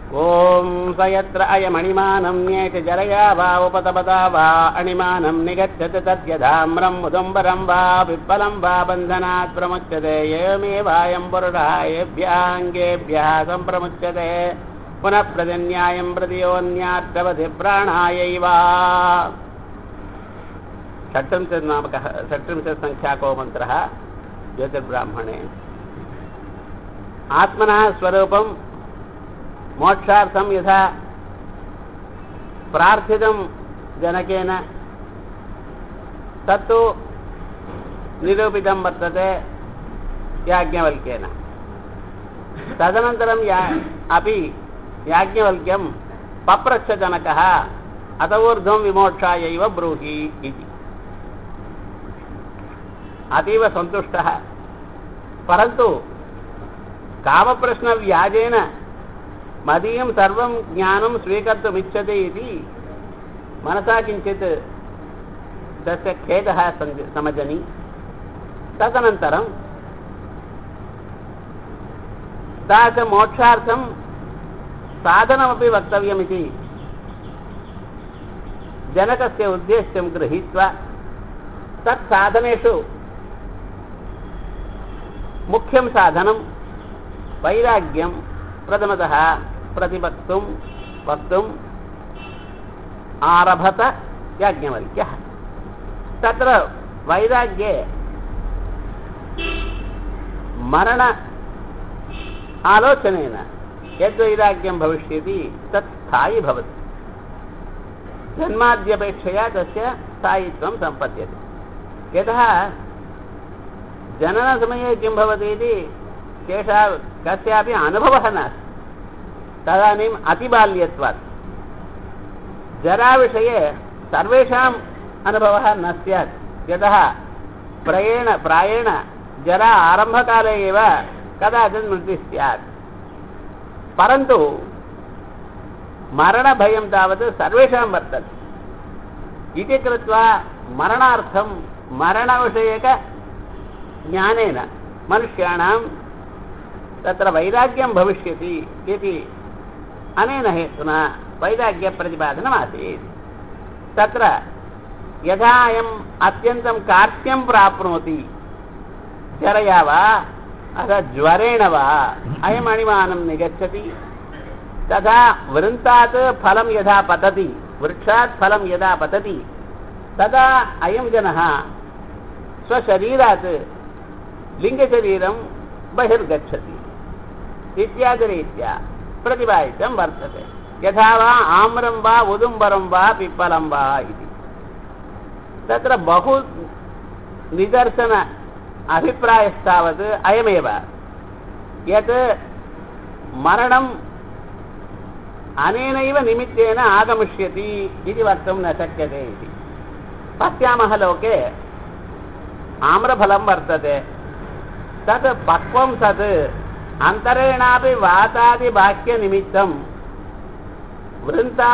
ॐ स यत्र अयमणिमानं न्येत जरया वा उपतपदा वा अणिमानं निगच्छति तद्यधाम्रं मुदुम्बरं वा पिप्पलं वा बन्धनात् प्रमुच्यते एवमेवायं पुरुषः येभ्याङ्गेभ्यः सम्प्रमुच्यते पुनः प्रतिन्यायं प्रतियोन्यात्तवधि प्राणायैव षट्त्रिंशन्नामकः षट्त्रिंशत्सङ्ख्याको मन्त्रः ज्योतिर्ब्राह्मणे आत्मनः स्वरूपं मोक्षार्थं यथा प्रार्थितं जनकेन तत्तु निरूपितं वर्तते याज्ञवल्क्येन तदनन्तरं या अपि याज्ञवल्क्यं पप्रच्छजनकः अत ऊर्ध्वं विमोक्षायैव ब्रूहि इति अतीव सन्तुष्टः परन्तु कामप्रश्नव्याजेन मदीयं सर्वं ज्ञानं स्वीकर्तुमिच्छति इति मनसा किञ्चित् तस्य खेदः समजनि तदनन्तरं तादृशमोक्षार्थं साधनमपि वक्तव्यमिति जनकस्य उद्देश्यं गृहीत्वा तत्साधनेषु मुख्यं साधनं वैराग्यं प्रथमतः प्रतिवक्तुं वक्तुम् आरभत याज्ञवल्क्यः तत्र वैराग्ये मरण आलोचनेन यद्वैराग्यं भविष्यति तत् स्थायि भवति जन्माद्यपेक्षया तस्य स्थायित्वं सम्पद्यते यतः जननसमये किं भवति इति केषा कस्यापि अनुभवः नास्ति तदानीम् अतिबाल्यत्वात् जराविषये सर्वेषाम् अनुभवः न स्यात् यतः प्रयेण प्रायेण जरा आरम्भकाले एव कदाचित् मृत्युः स्यात् परन्तु मरणभयं तावत् सर्वेषां वर्तते इति कृत्वा मरणार्थं मरणविषयकज्ञानेन मनुष्याणां तत्र वैराग्यं भविष्यति इति अनेन हेतुना वैराग्यप्रतिपादनमासीत् तत्र यथा अयम् अत्यन्तं कार्त्यं प्राप्नोति जरया वा अथवा ज्वरेण वा अयम् अणिमानं निगच्छति तथा वृन्तात् फलं यथा पतति वृक्षात् फलं यदा पतति तदा अयं जनः स्वशरीरात् लिङ्गशरीरं बहिर्गच्छति इत्यादिरीत्या प्रतिपादितं वर्तते यथा वा आम्रं वा उदुम्बरं वा पिप्पलं वा इति तत्र बहु निदर्शन अभिप्रायस्तावत् अयमेव यत् मरणम् अनेनैव निमित्तेन आगमिष्यति इति वक्तुं न शक्यते इति पश्यामः लोके आम्रफलं वर्तते तत् पक्वं तत् अन्तरेणापि वातादिबाह्यनिमित्तं वृन्ता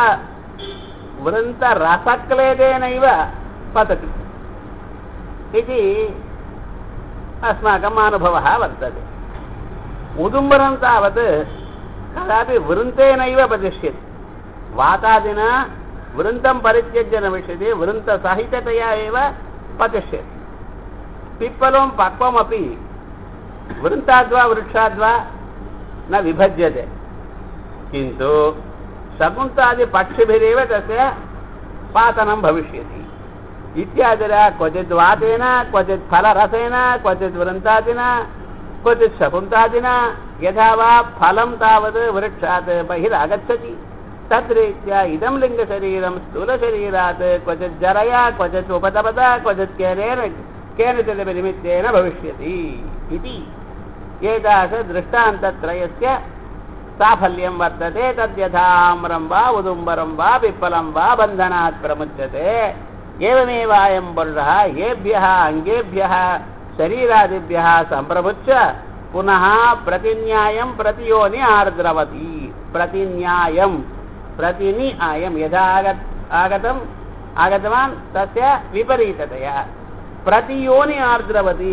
वृन्तरसक्लेदेनैव पतति इति अस्माकम् अनुभवः वर्तते उदुम्बरं तावत् कदापि वृन्तेनैव पतिष्यति वातादिना वृन्तं परित्यज्य न विष्यति वृन्तसहिततया एव पतिष्यति पिप्पलं पक्वमपि वृन्ताद्वा वृक्षाद्वा न विभज्यते किन्तु शकुन्तादिपक्षिभिरेव तस्य पातनं भविष्यति इत्यादिना क्वचित् वातेन क्वचित् फलरसेन क्वचित् वृन्तादिना क्वचित् शकुन्तादिना यथा वा फलं तावत् वृक्षात् बहिरागच्छति तद्रीत्या इदं लिङ्गशरीरं स्थूलशरीरात् क्वचित् जरया क्वचित् उपतपदा क्वचित् केनेन केनचिदपि निमित्तेन भविष्यति इति एतादृष्टान्तत्रयस्य साफल्यं वर्तते तद्यथाम्रं वा उदुम्बरं वा पिप्पलं वा बन्धनात् प्रमुच्यते एवमेवायं पुरुषः येभ्यः अङ्गेभ्यः शरीरादिभ्यः सम्प्रमुच्य पुनः प्रतिन्यायं प्रतियोनि आर्द्रवति प्रतिन्यायं प्रतिनि आयं यथा आगत आगतम् आगतवान् तस्य विपरीततया प्रतियोनि आर्द्रवति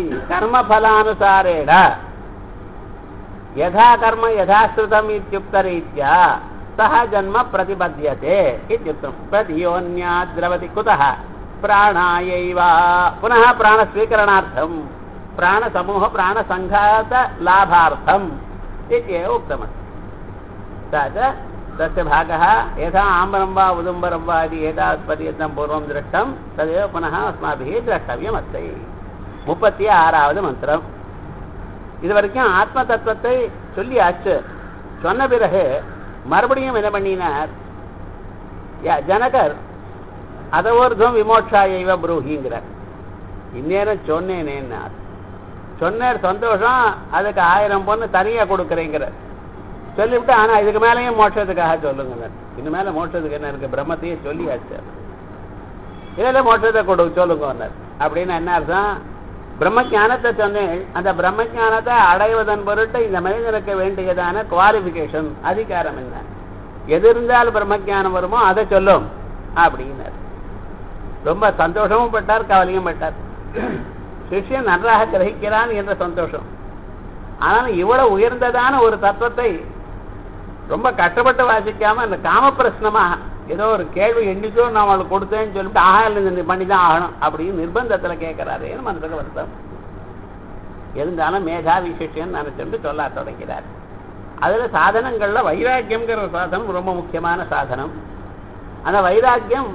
कर्मफलानुसारेण यथा कर्म यथा श्रुतम् इत्युक्तरीत्या सः जन्म प्रतिपद्यते इत्युक्तं प्रतियोन्यात् द्रवति कुतः प्राणायैव पुनः प्राणस्वीकरणार्थं प्राणसमूह प्राणसङ्घातलाभार्थम् इत्येव उक्तमस्ति स च तस्य भागः यथा आम्रं वा उदुम्बरं वा इति एतावत्पर्यन्तं पूर्वं दृष्टं तदेव पुनः अस्माभिः द्रष्टव्यमस्ति முப்பத்தி ஆறாவது மந்திரம் இது வரைக்கும் ஆத்ம தத்துவத்தை சொல்லியாச்சு சொன்ன பிறகு மறுபடியும் என்ன பண்ணினார் ய- ஜனகர் அதவோர்தம் விமோட்சா இவ புரூஹிங்கிறார் இந்நேரம் சொன்னேனேன்னார் சொன்னார் சந்தோஷம் அதுக்கு ஆயிரம் பொண்ணு தனியா கொடுக்குறேங்கிறார் சொல்லிவிட்டு ஆனா இதுக்கு மேலேயும் மோட்சத்துக்காக சொல்லுங்க இன்னும் மேல மோட்சத்துக்கு என்ன இருக்கு பிரம்மத்தையே சொல்லியாச்சு இதுல மோட்சத்தை கொடு சொல்லுங்க அப்படின்னு என்ன அர்த்தம் பிரம்ம ஞானத்தை சொன்னேன் அந்த பிரம்ம ஞானத்தை அடைவதன் பொருட்டு இந்த மனிதனுக்கு வேண்டியதான குவாலிபிகேஷன் அதிகாரம் என்ன எது இருந்தால் பிரம்ம ஞானம் வருமோ அதை சொல்லும் அப்படின்னார் ரொம்ப சந்தோஷமும் பட்டார் கவலையும் பட்டார் சிஷ்யன் நன்றாக கிரகிக்கிறான் என்ற சந்தோஷம் ஆனால் இவ்வளவு உயர்ந்ததான ஒரு தத்துவத்தை ரொம்ப கஷ்டப்பட்டு வாசிக்காம அந்த காம பிரശ്னமாக ஏதோ ஒரு கேள்வி எண்ணிக்கோ நான் அவளுக்கு கொடுத்தேன்னு சொல்லிட்டு ஆகல பண்ணி தான் ஆகணும் அப்படின்னு நிர்பந்தத்துல கேட்கிறாரேன்னு மனசுக்கு வருத்தம் இருந்தாலும் மேதாவி சிஷ்யன் நினைச்சுட்டு சொல்ல தொடங்கிறார் அதுல சாதனங்கள்ல வைராக்கியம்ங்கிற ஒரு சாதனம் ரொம்ப முக்கியமான சாதனம் அந்த வைராக்கியம்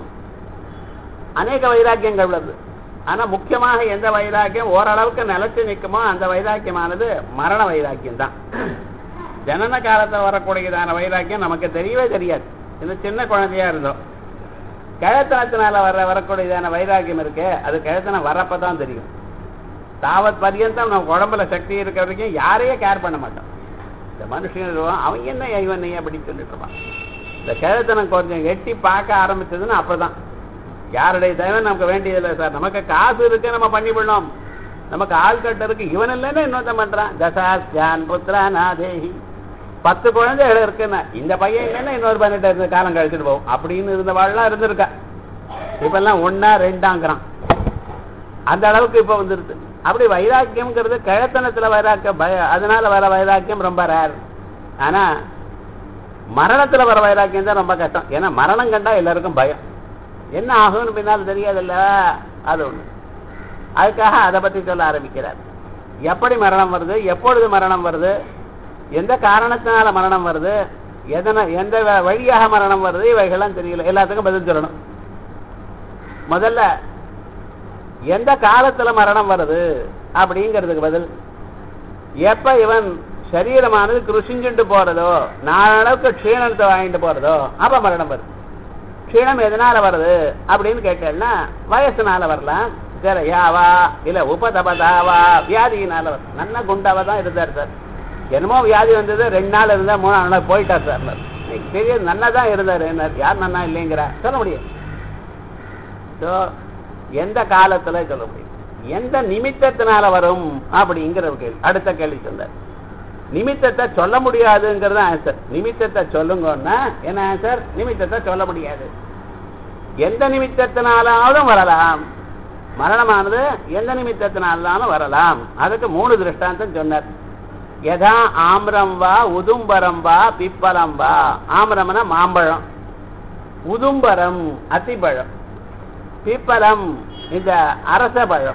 அநேக வைராக்கியங்கள் உள்ளது ஆனா முக்கியமாக எந்த வைராக்கியம் ஓரளவுக்கு நிலைச்சு நிற்குமோ அந்த வைராக்கியமானது மரண வைராக்கியம் தான் ஜனன காலத்தில் வரக்கூடியதான வைராக்கியம் நமக்கு தெரியவே தெரியாது இந்த சின்ன குழந்தையா இருந்தோம் கிழத்தனத்தினால வர வரக்கூடியதான வைராக்கியம் இருக்கு அது கிழத்தனம் வரப்ப தான் தெரியும் தாவத் பர்யந்தம் நம்ம உடம்புல சக்தி இருக்க வரைக்கும் யாரையே கேர் பண்ண மாட்டோம் இந்த மனுஷன் இருவான், அவன் என்ன இவன் என்ன அப்படின்னு சொல்லிட்டு இருப்பான் இந்த கிழத்தனம் கொஞ்சம் எட்டி பார்க்க ஆரம்பிச்சதுன்னா அப்பதான் யாருடைய தயவு நமக்கு வேண்டியதில்லை சார் நமக்கு காசு இருக்கு நம்ம பண்ணி விடணும் நமக்கு ஆள்கட்டு இருக்கு இவன் இல்லைன்னா இன்னொருத்தன் பண்றான் தசாஸ்யான் புத்திரா நாதேஹி பத்து குழந்தைகள் இருக்குன்னா இந்த பையன் இல்லைன்னா இன்னொரு பண்ணிட்டு இருந்த காலம் கழிச்சுட்டு போகும் அப்படின்னு இருந்த வாழலாம் இருந்திருக்கா இப்பெல்லாம் ஒன்னா ரெண்டாங்கிறான் அந்த அளவுக்கு இப்ப வந்துருது அப்படி வைராக்கியம்ங்கிறது கிழத்தனத்துல வைராக்கியம் பய அதனால வர வைராக்கியம் ரொம்ப ரேர் ஆனா மரணத்துல வர வைராக்கியம் தான் ரொம்ப கஷ்டம் ஏன்னா மரணம் கண்டா எல்லாருக்கும் பயம் என்ன ஆகும்னு பின்னால் தெரியாதுல்ல அது ஒண்ணு அதுக்காக அதை பத்தி சொல்ல ஆரம்பிக்கிறார் எப்படி மரணம் வருது எப்பொழுது மரணம் வருது எந்த காரணத்தினால மரணம் வருது எதன எந்த வ- வழியாக மரணம் வருது இவைகள்லாம் தெரியல எல்லாத்துக்கும் பதில் சொல்லணும் முதல்ல எந்த காலத்துல மரணம் வருது அப்படிங்கிறதுக்கு பதில் எப்ப இவன் சரீரமானது கிருஷிஞ்சுட்டு போறதோ நாளவுக்கு க்ஷீணத்தை வாங்கிட்டு போறதோ அப்ப மரணம் வருது க்ஷீணம் எதனால வருது அப்படின்னு கேட்டேன்னா வயசுனால வரலாம் ஜரையாவா இல்ல உபதபதாவா வியாதியினால வரும் நல்ல குண்டாவா தான் இருந்தார் சார் என்னமோ வியாதி வந்தது ரெண்டு நாள் இருந்தா மூணு நாள் போயிட்டார் சார் எனக்கு தெரியாது நன்னா தான் இருந்தார் என்ன யார் நன்னா இல்லைங்கிற சொல்ல முடியும் So, எந்த காலத்துல சொல்ல முடியும் எந்த நிமித்தத்தினால வரும் அப்படிங்கிற ஒரு கேள்வி அடுத்த கேள்வி சொன்னார் நிமித்தத்தை சொல்ல முடியாதுங்கிறது ஆன்சர் நிமித்தத்தை சொல்லுங்கன்னா என்ன ஆன்சர் நிமித்தத்தை சொல்ல முடியாது எந்த நிமித்தத்தினாலாலும் வரலாம் மரணமானது எந்த நிமித்தத்தினாலும் வரலாம் அதுக்கு மூணு திருஷ்டாந்தம் சொன்னார் யதா ஆம்ரம் வா உதும்பரம் வா பிப்பலம் வா ஆம்ரம்னா மாம்பழம் உதும்பரம் அத்திப்பழம் பிப்பலம் இந்த அரச பழம்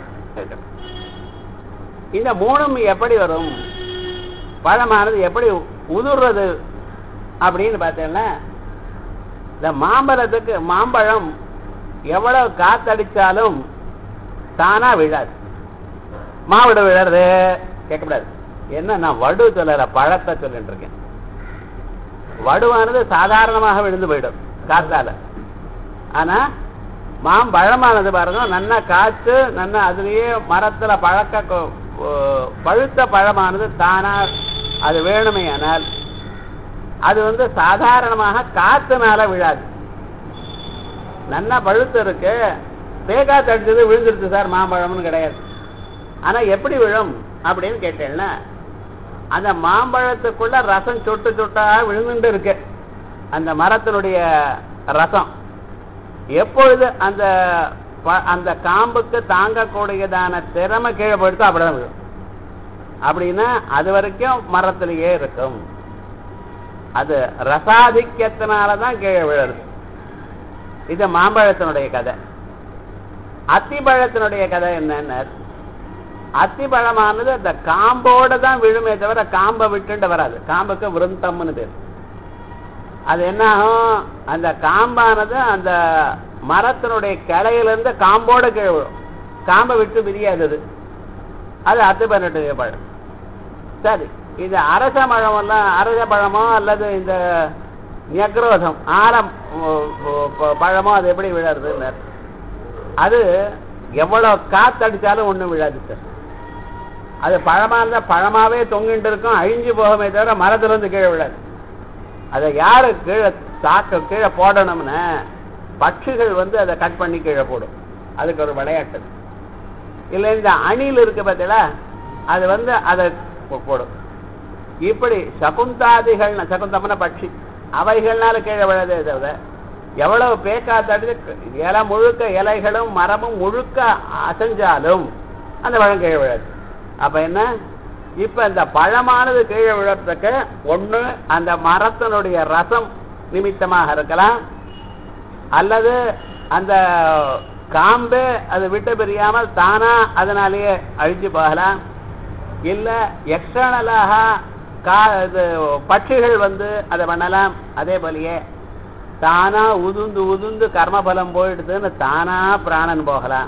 இந்த மூணும் எப்படி வரும் பழமானது எப்படி உதுர்றது அப்படின்னு பார்த்தேன்னா இந்த மாம்பழத்துக்கு மாம்பழம் எவ்வளவு காத்தடிச்சாலும் தானா விழாது மாவிட விழறது கேட்கக்கூடாது என்ன நான் வடு சொல்லல பழத்தை சொல்லிட்டு இருக்கேன் வடுவானது சாதாரணமாக விழுந்து போயிடும் காத்தால ஆனா மாம்பழமானது பாருங்க நல்லா காய்ச்சு நல்லா அதுலயே மரத்துல பழக்க கொ- ஓ- பழுத்த பழமானது தானா அது வேணுமே ஆனால் அது வந்து சாதாரணமாக காத்துனால விழாது நல்லா பழுத்து இருக்கு தேங்காய் தடிச்சது விழுந்துருச்சு சார் மாம்பழம்னு கிடையாது ஆனா எப்படி விழும் அப்படின்னு கேட்டேன்னா அந்த மாம்பழத்துக்குள்ள ரசம் சொட்டு சொட்டா விழுந்துட்டு இருக்கு அந்த மரத்தினுடைய ரசம் எப்பொழுது அந்த ப- அந்த காம்புக்கு தாங்கக்கூடியதான திறமை கீழே போயிடுத்தோ அப்படிதான் விழும் அப்படின்னா அது வரைக்கும் மரத்திலேயே இருக்கும் அது ரசாதிக்கத்தினாலதான் கீழே விழுறது இது மாம்பழத்தினுடைய கதை அத்திப்பழத்தினுடைய கதை என்னன்னு அத்திப்பழமானது அந்த காம்போட தான் விழுமே தவிர காம்பை விட்டுண்டு வராது காம்புக்கு விருந்தம்னு பேர் அது என்ன ஆகும் அந்த காம்பானது அந்த மரத்தினுடைய கிளையிலிருந்து காம்போட கீழே விழும் காம்பை விட்டு பிரியாதது அது அத்திப்பழத்துடைய பழம் சரி இது அரச பழமெல்லாம் அரச பழமோ அல்லது இந்த நெக்ரோதம் ஆரம் பழமோ அது எப்படி விழறதுன்னு அது எவ்வளவு காத்தடிச்சாலும் ஒண்ணும் விழாது சார் அது பழமா இருந்தா பழமாவே தொங்கிட்டு இருக்கும் அழிஞ்சு போகமே தவிர மரத்துல இருந்து கீழே விழாது அதை யாரு கீழே தாக்க கீழே போடணும்னு பட்சிகள் வந்து அதை கட் பண்ணி கீழே போடும் அதுக்கு ஒரு விளையாட்டு இல்லை இந்த அணில் இருக்கு பார்த்தீங்களா அது வந்து அதை போடும் இப்படி சகுந்தாதிகள் சகுந்தம்னா பட்சி அவைகள்னால கீழே விழதே தவிர எவ்வளவு பேக்கா தடுத்து இலை முழுக்க இலைகளும் மரமும் முழுக்க அசைஞ்சாலும் அந்த பழம் கீழே விழாது அப்ப என்ன இப்ப இந்த பழமானது கீழே விழறதுக்கு ஒண்ணு அந்த மரத்தினுடைய ரசம் நிமித்தமாக இருக்கலாம் அல்லது அந்த காம்பு அது விட்டு பிரியாமல் தானா அதனாலேயே அழிஞ்சு போகலாம் இல்ல எக்ஸ்டர்னலாக கா இது பட்சிகள் வந்து அதை பண்ணலாம் அதே போலயே தானா உதுந்து உதுந்து கர்மபலம் போயிடுதுன்னு தானா பிராணன் போகலாம்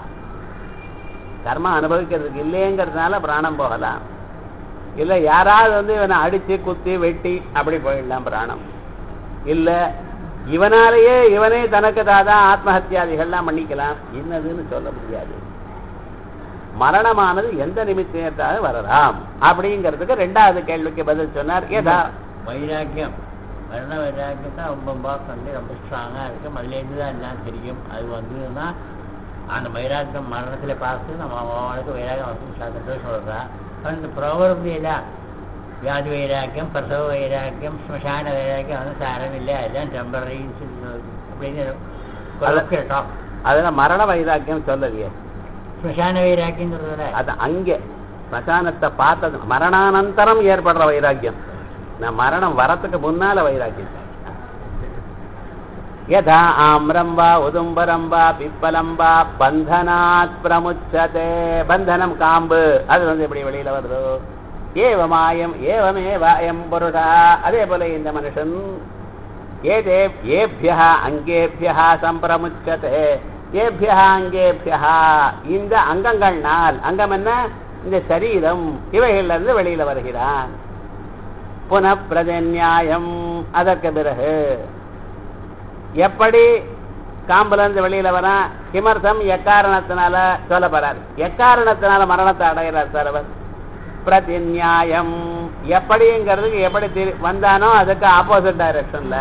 கர்மம் அனுபவிக்கிறதுக்கு இல்லைங்கிறதுனால பிராணம் போகலாம் இல்ல யாராவது வந்து இவனை அடிச்சு குத்தி வெட்டி அப்படி போயிடலாம் பிராணம் இல்ல இவனாலேயே இவனே தனக்கு தாதான் ஆத்மஹத்தியாதிகள்லாம் பண்ணிக்கலாம் என்னதுன்னு சொல்ல முடியாது மரணமானது எந்த நிமித்தத்தாக வரலாம் அப்படிங்கிறதுக்கு ரெண்டாவது கேள்விக்கு பதில் சொன்னார் ஏதா வைராக்கியம் மரண வைராக்கியம் தான் ரொம்ப ரொம்ப வந்து ரொம்ப ஸ்ட்ராங்காக இருக்கு அதுலேருந்து தான் எல்லாம் தெரியும் அது வந்ததுன்னா அந்த வைராக்கியம் மரணத்தில் பார்த்து நம்ம அவனுக்கு வைராக்கியம் வந்து சாத்திட்டு சொல்கிறா அந்த ப்ரோவர்பியில் வியாதி வைராக்கியம் பிரசவ வைராக்கியம் ஸ்மசான வைராக்கியம் வந்து சாரம் இல்லை அதுதான் டெம்பரரி அப்படின்னு டாக் அதுல மரண வைராக்கியம் சொல்லலையே ஸ்மசான வைராக்கியங்கிறதுல அது அங்கே ஸ்மசானத்தை பார்த்தது மரணானந்தரம் ஏற்படுற வைராக்கியம் நான் மரணம் வரத்துக்கு முன்னால வைராக்கியம் யதா ஆம்ரம் வா உதும்பரம் வா பிப்பலம் வா பந்தனாத் பிரமுச்சதே பந்தனம் காம்பு அது வந்து எப்படி வெளியில வருதோ ஏவமாயம் ஏவமே வாயம் புருஷா அதே போல இந்த மனுஷன் ஏதே ஏபியா அங்கேபியா சம்பிரமுச்சதே ஏபியா அங்கேபியா இந்த அங்கங்கள்னால் அங்கம் என்ன இந்த சரீரம் இவைகள்ல இருந்து வெளியில வருகிறான் புனப்பிரஜன்யாயம் அதற்கு பிறகு எப்படி காம்புல இருந்து வெளியில வரான் கிமர்த்தம் எக்காரணத்தினால சொல்லப்படுறார் எக்காரணத்தினால மரணத்தை அடைகிறார் சார் அவர் பிரதிநியாயம் எப்படிங்கிறதுக்கு எப்படி திரு- வந்தானோ அதுக்கு ஆப்போசிட் டைரக்ஷன்ல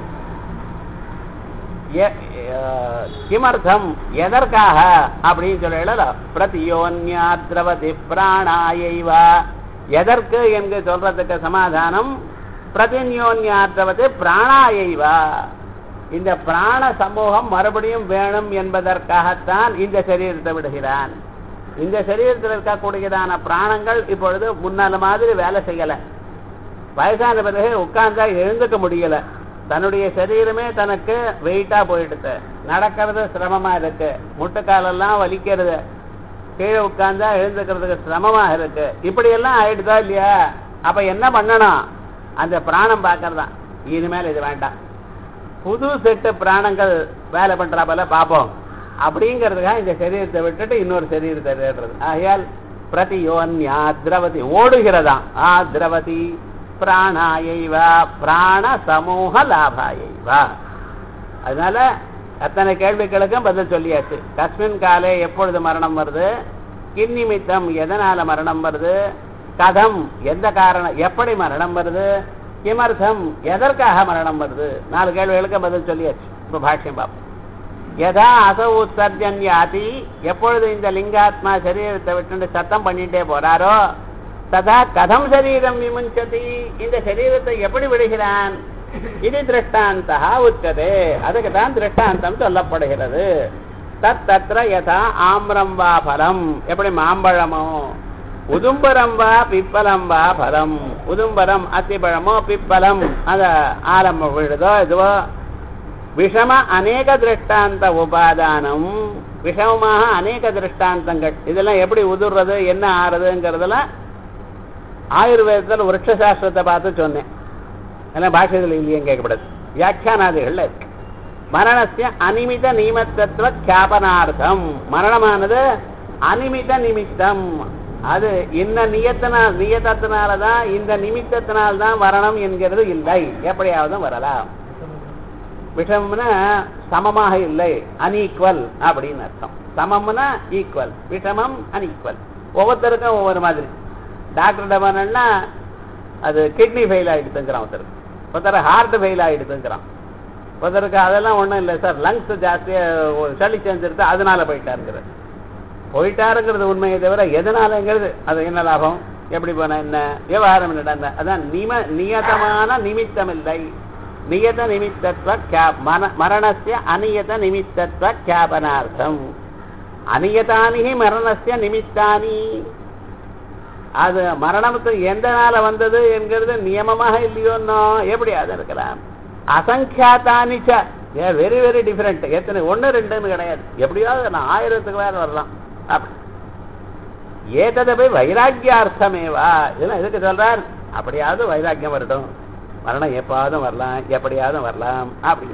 கிமர்த்தம் எதற்காக அப்படின்னு சொல்லல பிரதியோன்யா திரவதி பிராணாயைவா எதற்கு என்று சொல்றதுக்கு சமாதானம் பிரதிநியோன்யாத்திரவது பிராணாயைவா இந்த பிராண சமூகம் மறுபடியும் வேணும் என்பதற்காகத்தான் இந்த சரீரத்தை விடுகிறான் இந்த சரீரத்தில் இருக்கக்கூடியதான பிராணங்கள் இப்பொழுது முன்னால மாதிரி வேலை செய்யல வயசான பிறகு உட்கார்ந்தா எழுந்துக்க முடியல தன்னுடைய சரீரமே தனக்கு வெயிட்டா போயிடுது நடக்கிறது சிரமமா இருக்கு முட்டுக்காலெல்லாம் வலிக்கிறது கீழே உட்கார்ந்தா எழுந்துக்கிறதுக்கு சிரமமா இருக்கு இப்படி எல்லாம் ஆயிடுதா இல்லையா அப்ப என்ன பண்ணணும் அந்த பிராணம் பார்க்கறதான் இனிமேல் இது வேண்டாம் புது செட்டு பிராணங்கள் வேலை பண்றா போல பார்ப்போம் அப்படிங்கிறதுக்காக இந்த சரீரத்தை விட்டுட்டு இன்னொரு சரீரத்தை தேடுறது ஆகையால் பிரதியோன்யா திரவதி ஓடுகிறதாம் ஆ திரவதி பிராணாயைவா பிராண சமூக லாபாயைவா அதனால அத்தனை கேள்விகளுக்கும் பதில் சொல்லியாச்சு கஸ்மின் காலே எப்பொழுது மரணம் வருது கிந்நிமித்தம் எதனால மரணம் வருது கதம் எந்த காரணம் எப்படி மரணம் வருது கிமர்த்தம் எதற்காக மரணம் வருது நாலு கேள்விகளுக்கு பதில் சொல்லியாச்சு இப்ப பாஷ்யம் பார்ப்போம் யதா அசௌ உற்சர்ஜன் யாதி எப்பொழுது இந்த லிங்காத்மா சரீரத்தை விட்டு சத்தம் பண்ணிட்டே போறாரோ ததா கதம் சரீரம் விமுஞ்சதி இந்த சரீரத்தை எப்படி விடுகிறான் இது திருஷ்டாந்தா உச்சதே அதுக்கு தான் திருஷ்டாந்தம் சொல்லப்படுகிறது தத் தத்ர யதா ஆம்ரம் வா பலம் எப்படி மாம்பழமோ உதும்பரம் வா பிப்பலம் வா பலம் உதும்பரம் அத்திப்பழமோ பிப்பலம் அந்த ஆரம்பம் விழுதோ இதுவோ விஷம அநேக திருஷ்டாந்த உபாதானம் விஷமமாக அநேக திருஷ்டாந்தங்கள் இதெல்லாம் எப்படி உதுர்றது என்ன ஆறுதுங்கிறதெல்லாம் ஆயுர்வேதத்தில் விருட்ச சாஸ்திரத்தை பார்த்து சொன்னேன் ஏன்னா பாஷைகள் இல்லையும் கேட்கப்படாது வியாக்கியானாதிகள்ல இருக்கு மரணசிய அனிமித நியமத்தத்துவ கியாபனார்த்தம் மரணமானது அனிமித நிமித்தம் அது இந்த நியத்தினால் நியத்தத்தினாலதான் இந்த நிமித்தத்தினால்தான் வரணும் என்கிறது இல்லை எப்படியாவது வரலாம் விஷம்னா சமமாக இல்லை அன்ஈக்குவல் அப்படின்னு அர்த்தம் சமம்னா ஈக்குவல் விஷமம் அன்ஈக்குவல் ஒவ்வொருத்தருக்கும் ஒவ்வொரு மாதிரி டாக்டர் பண்ணா அது கிட்னி ஃபெயில் ஆகிடுதுங்கிறான் ஒருத்தருக்கு ஒருத்தர் ஹார்ட் ஃபெயில் ஆகிடுதுங்கிறான் ஒருத்தருக்கு அதெல்லாம் ஒன்றும் இல்லை சார் லங்ஸ் ஜாஸ்தியாக சளி செஞ்சிருது அதனால போயிட்டாருங்கிறது போயிட்டாருங்கிறது உண்மையை தவிர எதனாலங்கிறது அது என்ன லாபம் எப்படி போன என்ன விவகாரம் என்னடா அதான் நிம நியதமான நிமித்தம் இல்லை நியத நிமித்தத்வ கியா- மன- மரணஸ்ய அநியத நிமித்தத்வ கியாபனார்த்தம் அநியதானி மரணஸ்ய நிமித்தானி அது மரணத்துக்கு எந்த நாள வந்தது என்கிறது நியமமாக இல்லையோன்னோ எப்படி அது இருக்கலாம் அசங்கியாத்தானிச்ச வெரி வெரி டிஃபரெண்ட் எத்தனை ஒன்று ரெண்டுன்னு கிடையாது எப்படியாவது நான் ஆயிரத்துக்கு மேல வரலாம் அப்படி ஏததை போய் வைராக்கியார்த்தமேவா இதெல்லாம் எதுக்கு சொல்றார் அப்படியாவது வைராக்கியம் வரட்டும் மரணம் எப்பாவது வரலாம் எப்படியாவது வரலாம் அப்படி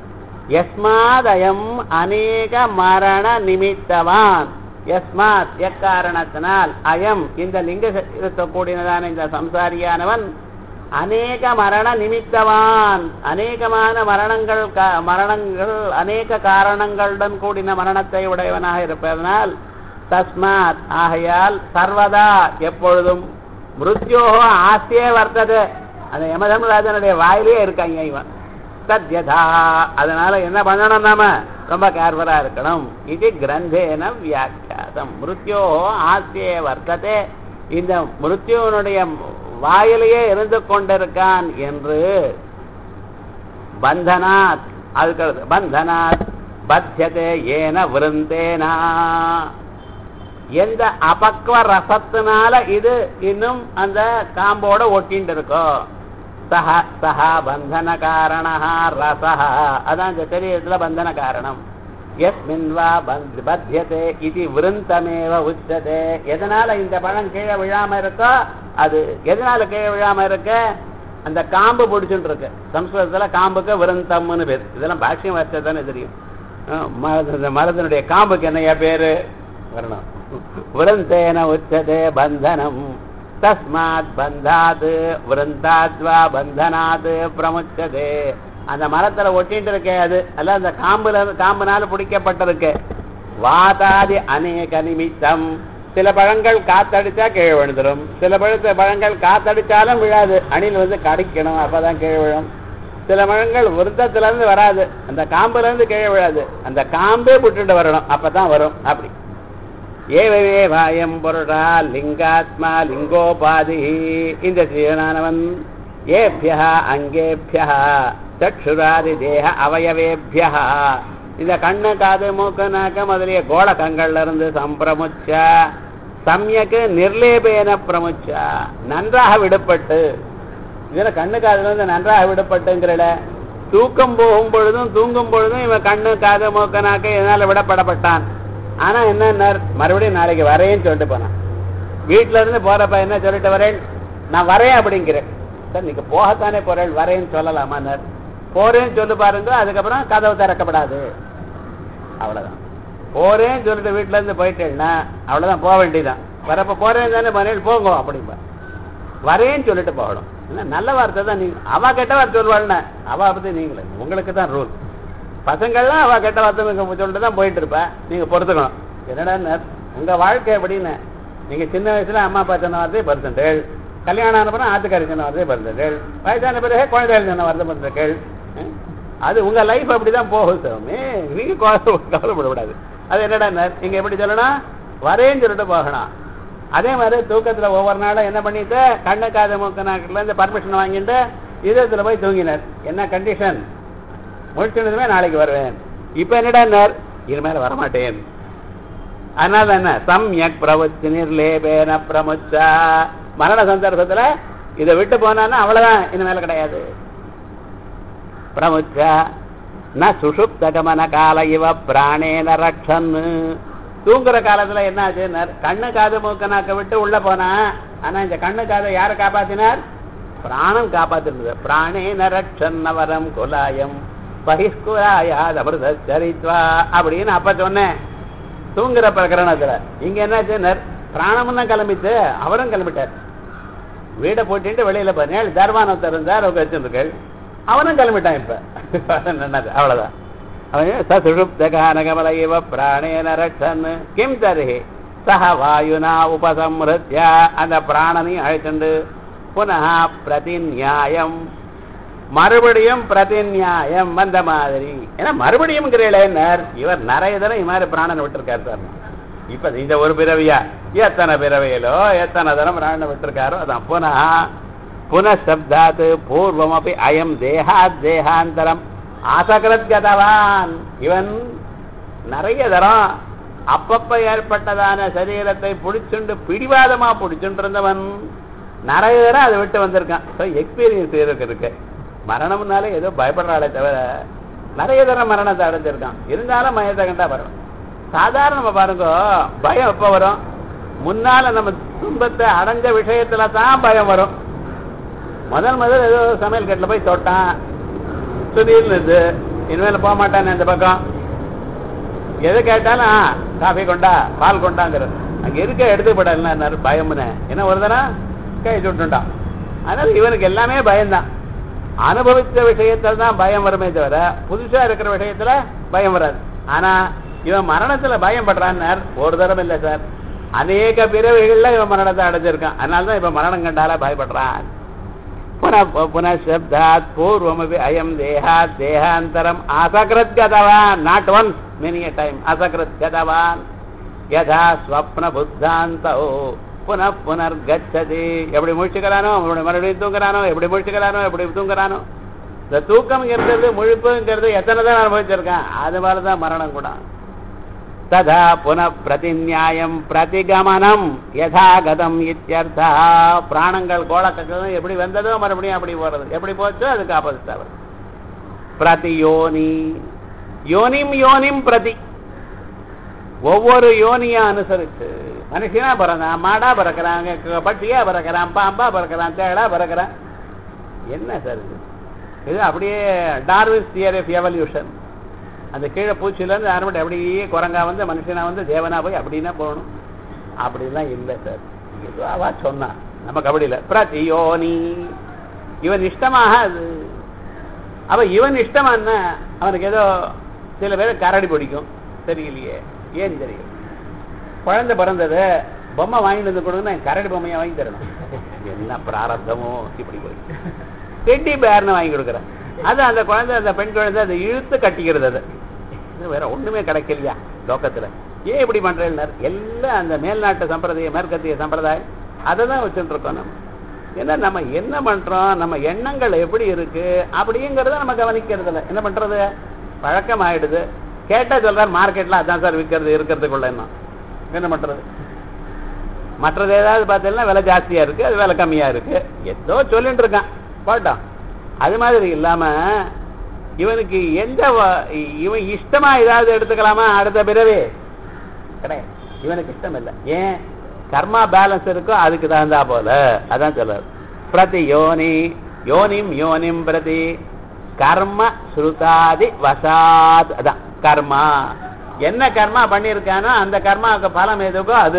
எஸ்மாதயம் அநேக மரண நிமித்தவான் எஸ்மாத் எக்காரணத்தினால் அயம் இந்த லிங்க கூடினதான இந்த சம்சாரியானவன் அநேக மரண நிமித்தவான் அநேகமான மரணங்கள் கா- மரணங்கள் அநேக காரணங்களுடன் கூடின மரணத்தை உடையவனாக இருப்பதனால் தஸ்மாத் ஆகையால் சர்வதா எப்பொழுதும் மிருத்யோகோ ஆசையே வர்த்தது அந்த யமதர்மராஜனுடைய வாயிலே இருக்காங்க இவன் தத்யதா அதனால என்ன பண்ணணும் நாம ரொம்ப கேர்ஃபுல்லா இருக்கணும் இது கிரந்தேன வியாக்கியாதம் மிருத்யோ ஆசியே வர்த்ததே இந்த மிருத்யுவனுடைய வாயிலேயே இருந்து கொண்டிருக்கான் என்று பந்தனாத் அதுக்கு பந்தனாத் பத்தியதே ஏன விருந்தேனா எந்த அபக்வ ரசத்தினால இது இன்னும் அந்த காம்போட ஒட்டின்னு இருக்கோ சஹ சஹா பந்தன காரணா ரசஹ அதான் இந்த சரீரத்துல பந்தன காரணம் எஸ்மின் வா பந்த் பத்தியதே இது விருந்தமேவ உச்சதே எதனால இந்த பழம் கீழே விழாம இருக்கோ அது எதனால கீழே விழாம இருக்கு அந்த காம்பு பிடிச்சுட்டு இருக்கு சம்ஸ்கிருதத்துல காம்புக்கு விருந்தம்னு பேர் இதெல்லாம் பாஷ்யம் வச்சா தானே தெரியும் அஹ் மரத்து- இந்த மரத்தினுடைய காம்புக்கு என்னையா பேரு வரணும் விருந்தேன உச்சதே பந்தனம் தஸ்மாத் பந்தாத் விருந்தாத்வா பந்தனாத் பிரமுச்சதே அந்த மரத்துல ஒட்டிட்டு இருக்கே அது அல்ல அந்த காம்புல காம்புனால பிடிக்கப்பட்டிருக்கு வாதாதி அநேக நிமித்தம் சில பழங்கள் காத்தடிச்சா கீழே விழுந்துடும் சில பழத்த பழங்கள் காத்தடிச்சாலும் விழாது அணில் வந்து கடிக்கணும் அப்பதான் கீழே விழும் சில பழங்கள் விருத்தத்துல இருந்து வராது அந்த காம்புல இருந்து கீழே விழாது அந்த காம்பே புட்டுட்டு வரணும் அப்பதான் வரும் அப்படி ஏவவே வாயம் பொருடா லிங்காத்மா லிங்கோபாதி இந்த ஜீவனானவன் ஏபியா அங்கேபியா சக்ஷுராதி தேக அவயவேபியா இந்த கண்ணு காது மூக்கு நாக்கு முதலிய கோளகங்கள்ல இருந்து சம்பிரமுச்ச சமயக்கு நிர்லேபேன பிரமுச்சா நன்றாக விடுபட்டு இதுல கண்ணு காதுல இருந்து நன்றாக விடுபட்டுங்கிறல தூக்கம் போகும் பொழுதும் தூங்கும் பொழுதும் இவன் கண்ணு காது மூக்கு நாக்கு இதனால விடப்படப்பட்டான் ஆனா என்ன மறுபடியும் நாளைக்கு வரேன்னு சொல்லிட்டு போனான் வீட்டுல இருந்து போறப்ப என்ன சொல்லிட்டு வரேன் நான் வரேன் அப்படிங்கிறேன் சார் நீங்க போகத்தானே போறேன் வரேன்னு சொல்லலாமா போறேன்னு சொல்லு பாருங்க அதுக்கப்புறம் கதவு திறக்கப்படாது அவ்வளவுதான் போறேன்னு சொல்லிட்டு வீட்டுல இருந்து போயிட்டேன்னா அவ்வளவுதான் போக வேண்டியதுதான் வரப்ப போறேன் தானே மனையில் போங்க அப்படிம்பா வரேன்னு சொல்லிட்டு போகணும் என்ன நல்ல வார்த்தை தான் நீங்க அவ கெட்ட வார்த்தை சொல்வாள்னா அவ பத்தி நீங்களே உங்களுக்கு தான் ரூல் பசங்கள்லாம் அவ கெட்ட வார்த்தை சொல்லிட்டு தான் போயிட்டு இருப்பா நீங்க பொறுத்துக்கணும் என்னடா உங்க வாழ்க்கை எப்படின்னு நீங்க சின்ன வயசுல அம்மா அப்பா சொன்ன வார்த்தையை பர்சன்டேஜ் கல்யாணம் ஆன பிறகு ஆத்துக்காரி சொன்ன வார்த்தையை பர்சன்டேஜ் வயசான பிறகு குழந்தைகள் சொன்ன வார்த்தை பர்சன்டேஜ் அது உங்க லைஃப் அப்படிதான் போகும் சாமி நீங்க கவலை- கவலைப்படக்கூடாது அது என்னடா நீங்க எப்படி சொல்லணும் வரேன்னு சொல்லிட்டு போகணும் அதே மாதிரி தூக்கத்துல ஒவ்வொரு நாளும் என்ன பண்ணிட்டு கண்ணு காது மூக்கு நாக்குல இருந்து பர்மிஷன் வாங்கிட்டு இதயத்துல போய் தூங்கினார் என்ன கண்டிஷன் முடிச்சிருந்ததுமே நாளைக்கு வருவேன் இப்ப என்னடா இனிமேல வரமாட்டேன் அதனால என்ன சம்யக் பிரவச்சு நிர்லேபேன பிரமுச்சா மரண சந்தர்ப்பத்துல இதை விட்டு போனான்னா அவ்வளவுதான் இனிமேல கிடையாது பிரமுச்சா ந சுஷுப்த கமன கால இவ பிராணேன ரக்ஷன்னு தூங்குற காலத்துல என்ன ஆச்சு கண்ணு காது மூக்க நாக்க விட்டு உள்ள போனா ஆனா இந்த கண்ணு காதை யாரை காப்பாத்தினார் பிராணம் காப்பாத்திருந்தது பிராணேன ரக்ஷன்னவரம் குலாயம் பகிஷ்குலாயாத் அமிர்த சரித்வா அப்படின்னு அப்ப சொன்னேன் தூங்குற பிரகரணத்துல இங்க என்னாச்சு பிராணமும் தான் கிளம்பிட்டு அவரும் கிளம்பிட்டார் வீடை போட்டுட்டு வெளியில போனேன் தர்வானத்தர் இருந்தார் அவங்க வச்சிருந்துக்கள் அவனும் கிளம்பிட்டான் இப்ப நல்லது அவ்வளவுதான் அவன் சசுஷுப்தகானகமல இவ பிராணேன ரட்சன் கிம் தருகி சஹ வாயுனா உபசம்ருத்யா அந்த பிராணனையும் அழைத்துண்டு புனः பிரதிநியாயம் மறுபடியும் பிரதிநியாயம் வந்த மாதிரி ஏன்னா மறுபடியும் கிரீழனர் இவர் நிறைய தடவை இது மாதிரி பிராணனை விட்டுருக்காரு சார் இப்ப இந்த ஒரு பிறவியா எத்தனை பிறவியிலோ எத்தனை தரம் பிராணனை விட்டுருக்காரோ அதான் புனः புனഃசப்தாத் பூர்வமபி அயம் தேகாத் தேகாந்தரம் ஆசகரத் கதவான் இவன் நிறைய தரம் அப்பப்ப ஏற்பட்டதான சரீரத்தை பிடிச்சுண்டு பிடிவாதமா பிடிச்சுட்டு இருந்தவன் நிறைய தரம் அதை விட்டு வந்திருக்கான் எக்ஸ்பீரியன்ஸ் இருக்கு இருக்கு மரணம்னாலே ஏதோ பயப்படுறாளே தவிர நிறைய தரம் மரணத்தை அடைஞ்சிருக்கான் இருந்தாலும் மயத்தை கண்டா வரும் சாதாரண பாருங்க பயம் எப்ப வரும் முன்னால நம்ம துன்பத்தை அடைஞ்ச விஷயத்துல தான் பயம் வரும் முதல் முதல் ஏதோ சமையல் கட்டில் போய் தொட்டான் சுதீர்னு இனிமேல் போக மாட்டானே இந்த பக்கம் எது கேட்டாலும் காஃபி கொண்டா பால் கொண்டாங்கிறது அங்க இருக்க எடுத்துப்படல பயம்னு என்ன வருதுன்னா கை சுட்டுட்டான் அதனால இவனுக்கு எல்லாமே பயம்தான் அனுபவிச்ச விஷயத்துல தான் பயம் வருமே தவிர புதுசா இருக்கிற விஷயத்துல பயம் வராது ஆனா இவன் மரணத்துல பயம் படுறான்னு ஒரு தரம் இல்லை சார் அநேக பிறவைகள்ல இவன் மரணத்தை அடைஞ்சிருக்கான் அதனாலதான் இப்ப மரணம் கண்டால பயப்படுறான் புனഃசப்தாத் பூர்வமபி அயம் தேகாத் தேகாந்தரம் அசகிருத் கதவான் not once many a time அசகிருத் கதவான் யதா ஸ்வப்ன புத்தாந்தோ புன புனர்கச்சதி எப்படி முழிச்சுக்கிறானோ அப்படி மறுபடியும் தூங்குறானோ எப்படி முழிச்சுக்கிறானோ எப்படி தூங்குறானோ இந்த தூக்கம்ங்கிறது முழிப்புங்கிறது எத்தனை தான் அனுபவிச்சிருக்கான் அது மாதிரிதான் மரணம் கூட ததா புன பிரதிநியாயம் பிரதிகமனம் யதாகதம் இத்தியர்த்தா பிராணங்கள் கோலக்கட்டம் எப்படி வந்ததோ மறுபடியும் அப்படி போறது எப்படி போச்சோ அதுக்கு ஆப்போசிட் ஆகுது பிரதி யோனி யோனிம் யோனிம் பிரதி ஒவ்வொரு யோனியா அனுசரிச்சு மனுஷனா பிறந்தான் மாடா பிறக்கிறான் பட்டியா பிறக்கிறான் பாம்பா பிறக்கிறான் தேடா பிறக்கிறான் என்ன சார் இது இது அப்படியே டார்விஸ் தியரி ஆஃப் எவல்யூஷன் அந்த கீழே பூச்சியிலேருந்து ஆரம்பிட்டு அப்படியே குரங்கா வந்து மனுஷனா வந்து தேவனா போய் அப்படின்னா போகணும் அப்படிலாம் இல்லை சார் எதுவாவா சொன்னான் நமக்கு அப்படி இல்லை பிரதியோனி இவன் இஷ்டமாக அது அவ இவன் இஷ்டமானா அவனுக்கு ஏதோ சில பேர் கரடி பிடிக்கும் தெரியலையே ஏன் தெரியும் குழந்தை பிறந்தது பொம்மை வாங்கிட்டு வந்து கொடுங்க கரடி பொம்மையை வாங்கி தரணும் என்ன பிராரப்தமோ இப்படி போய் டெட்டி பேர்னு வாங்கி கொடுக்குறேன் அது அந்த குழந்தை அந்த பெண் குழந்தை அதை இழுத்து கட்டிக்கிறது அது இது வேற ஒண்ணுமே கிடைக்கலையா லோக்கத்துல ஏன் இப்படி பண்றேன் எல்லாம் அந்த மேல்நாட்டு சம்பிரதாயம் மேற்கத்திய சம்பிரதாயம் அதை தான் வச்சுட்டு இருக்கோம் நம்ம ஏன்னா நம்ம என்ன பண்றோம் நம்ம எண்ணங்கள் எப்படி இருக்கு அப்படிங்கிறத நம்ம கவனிக்கிறது இல்லை என்ன பண்றது பழக்கம் ஆயிடுது கேட்டா சொல்றாரு மார்க்கெட்ல அதான் சார் விற்கிறது இருக்கிறதுக்குள்ள என்ன என்ன பண்றது மற்றது ஏதாவது பார்த்தீங்கன்னா விலை ஜாஸ்தியா இருக்கு அது விலை கம்மியா இருக்கு ஏதோ சொல்லிட்டு இருக்கான் போட்டோம் அது மாதிரி இல்லாம இவனுக்கு எந்த இவன் இஷ்டமா ஏதாவது எடுத்துக்கலாமா அடுத்த பிறவி கிடையாது இவனுக்கு இஷ்டம் இல்லை ஏன் கர்மா பேலன்ஸ் இருக்கோ அதுக்கு தகுந்தா போல அதான் சொல்றாரு பிரதி யோனி யோனிம் யோனிம் பிரதி கர்ம ஸ்ருதாதி வசாத் அதான் கர்மா என்ன கர்மா பண்ணியிருக்கானோ அந்த கர்மாவுக்கு பலம் எதுக்கோ அது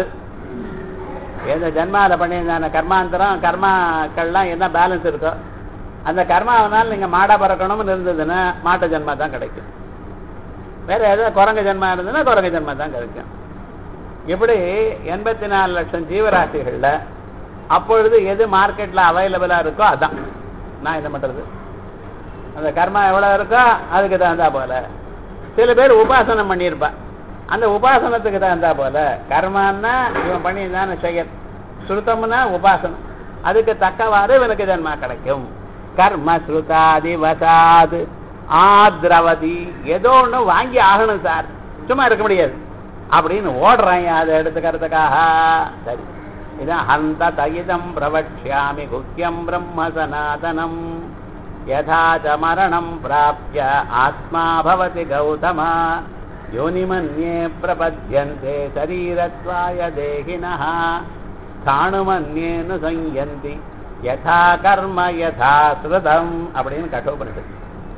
எந்த ஜென்மால பண்ணியிருந்தான கர்மாந்தரம் கர்மாக்கள்லாம் என்ன பேலன்ஸ் இருக்கோ அந்த கர்மாவனால் நீங்க மாடா பறக்கணும்னு இருந்ததுன்னா மாட்டு ஜென்மா தான் கிடைக்கும் வேற ஏதாவது குரங்க ஜென்மா இருந்ததுன்னா குரங்க ஜென்மா தான் கிடைக்கும் இப்படி எண்பத்தி நாலு லட்சம் ஜீவராசிகள்ல அப்பொழுது எது மார்க்கெட்ல அவைலபிளா இருக்கோ அதான் நான் என்ன பண்றது அந்த கர்மா எவ்வளவு இருக்கோ அதுக்கு தகுந்தா போல சில பேர் உபாசனம் பண்ணியிருப்பான் அந்த உபாசனத்துக்கு தகுந்தா போல கர்மான்னா இவன் பண்ணியிருந்தான செயல் சுருத்தம்னா உபாசனம் அதுக்கு தக்கவாறு இவனுக்கு ஜன்மா கிடைக்கும் கர்ம ஸ்ருதாதி வசாது ஆத்ரவதி ஏதோ ஒண்ணு வாங்கி ஆகணும் சார் சும்மா இருக்க முடியாது அப்படின்னு ஓடுறாங்க அதை எடுத்துக்கிறதுக்காக சரி இதான் ஹந்த தயிதம் பிரவக்ஷாமி குக்கியம் பிரம்ம சனாதனம் யதா ச மரணம் பிராப்ய ஆத்மா பவதி கௌதமா யோனிமன்யே பிரபத்யந்தே சரீரத்வாய தேகினः ஸ்தாணுமன்யேனு சங்கந்தி யதா கர்ம யதா ஸ்ருதம் அப்படின்னு கட்டோபனிஷத்து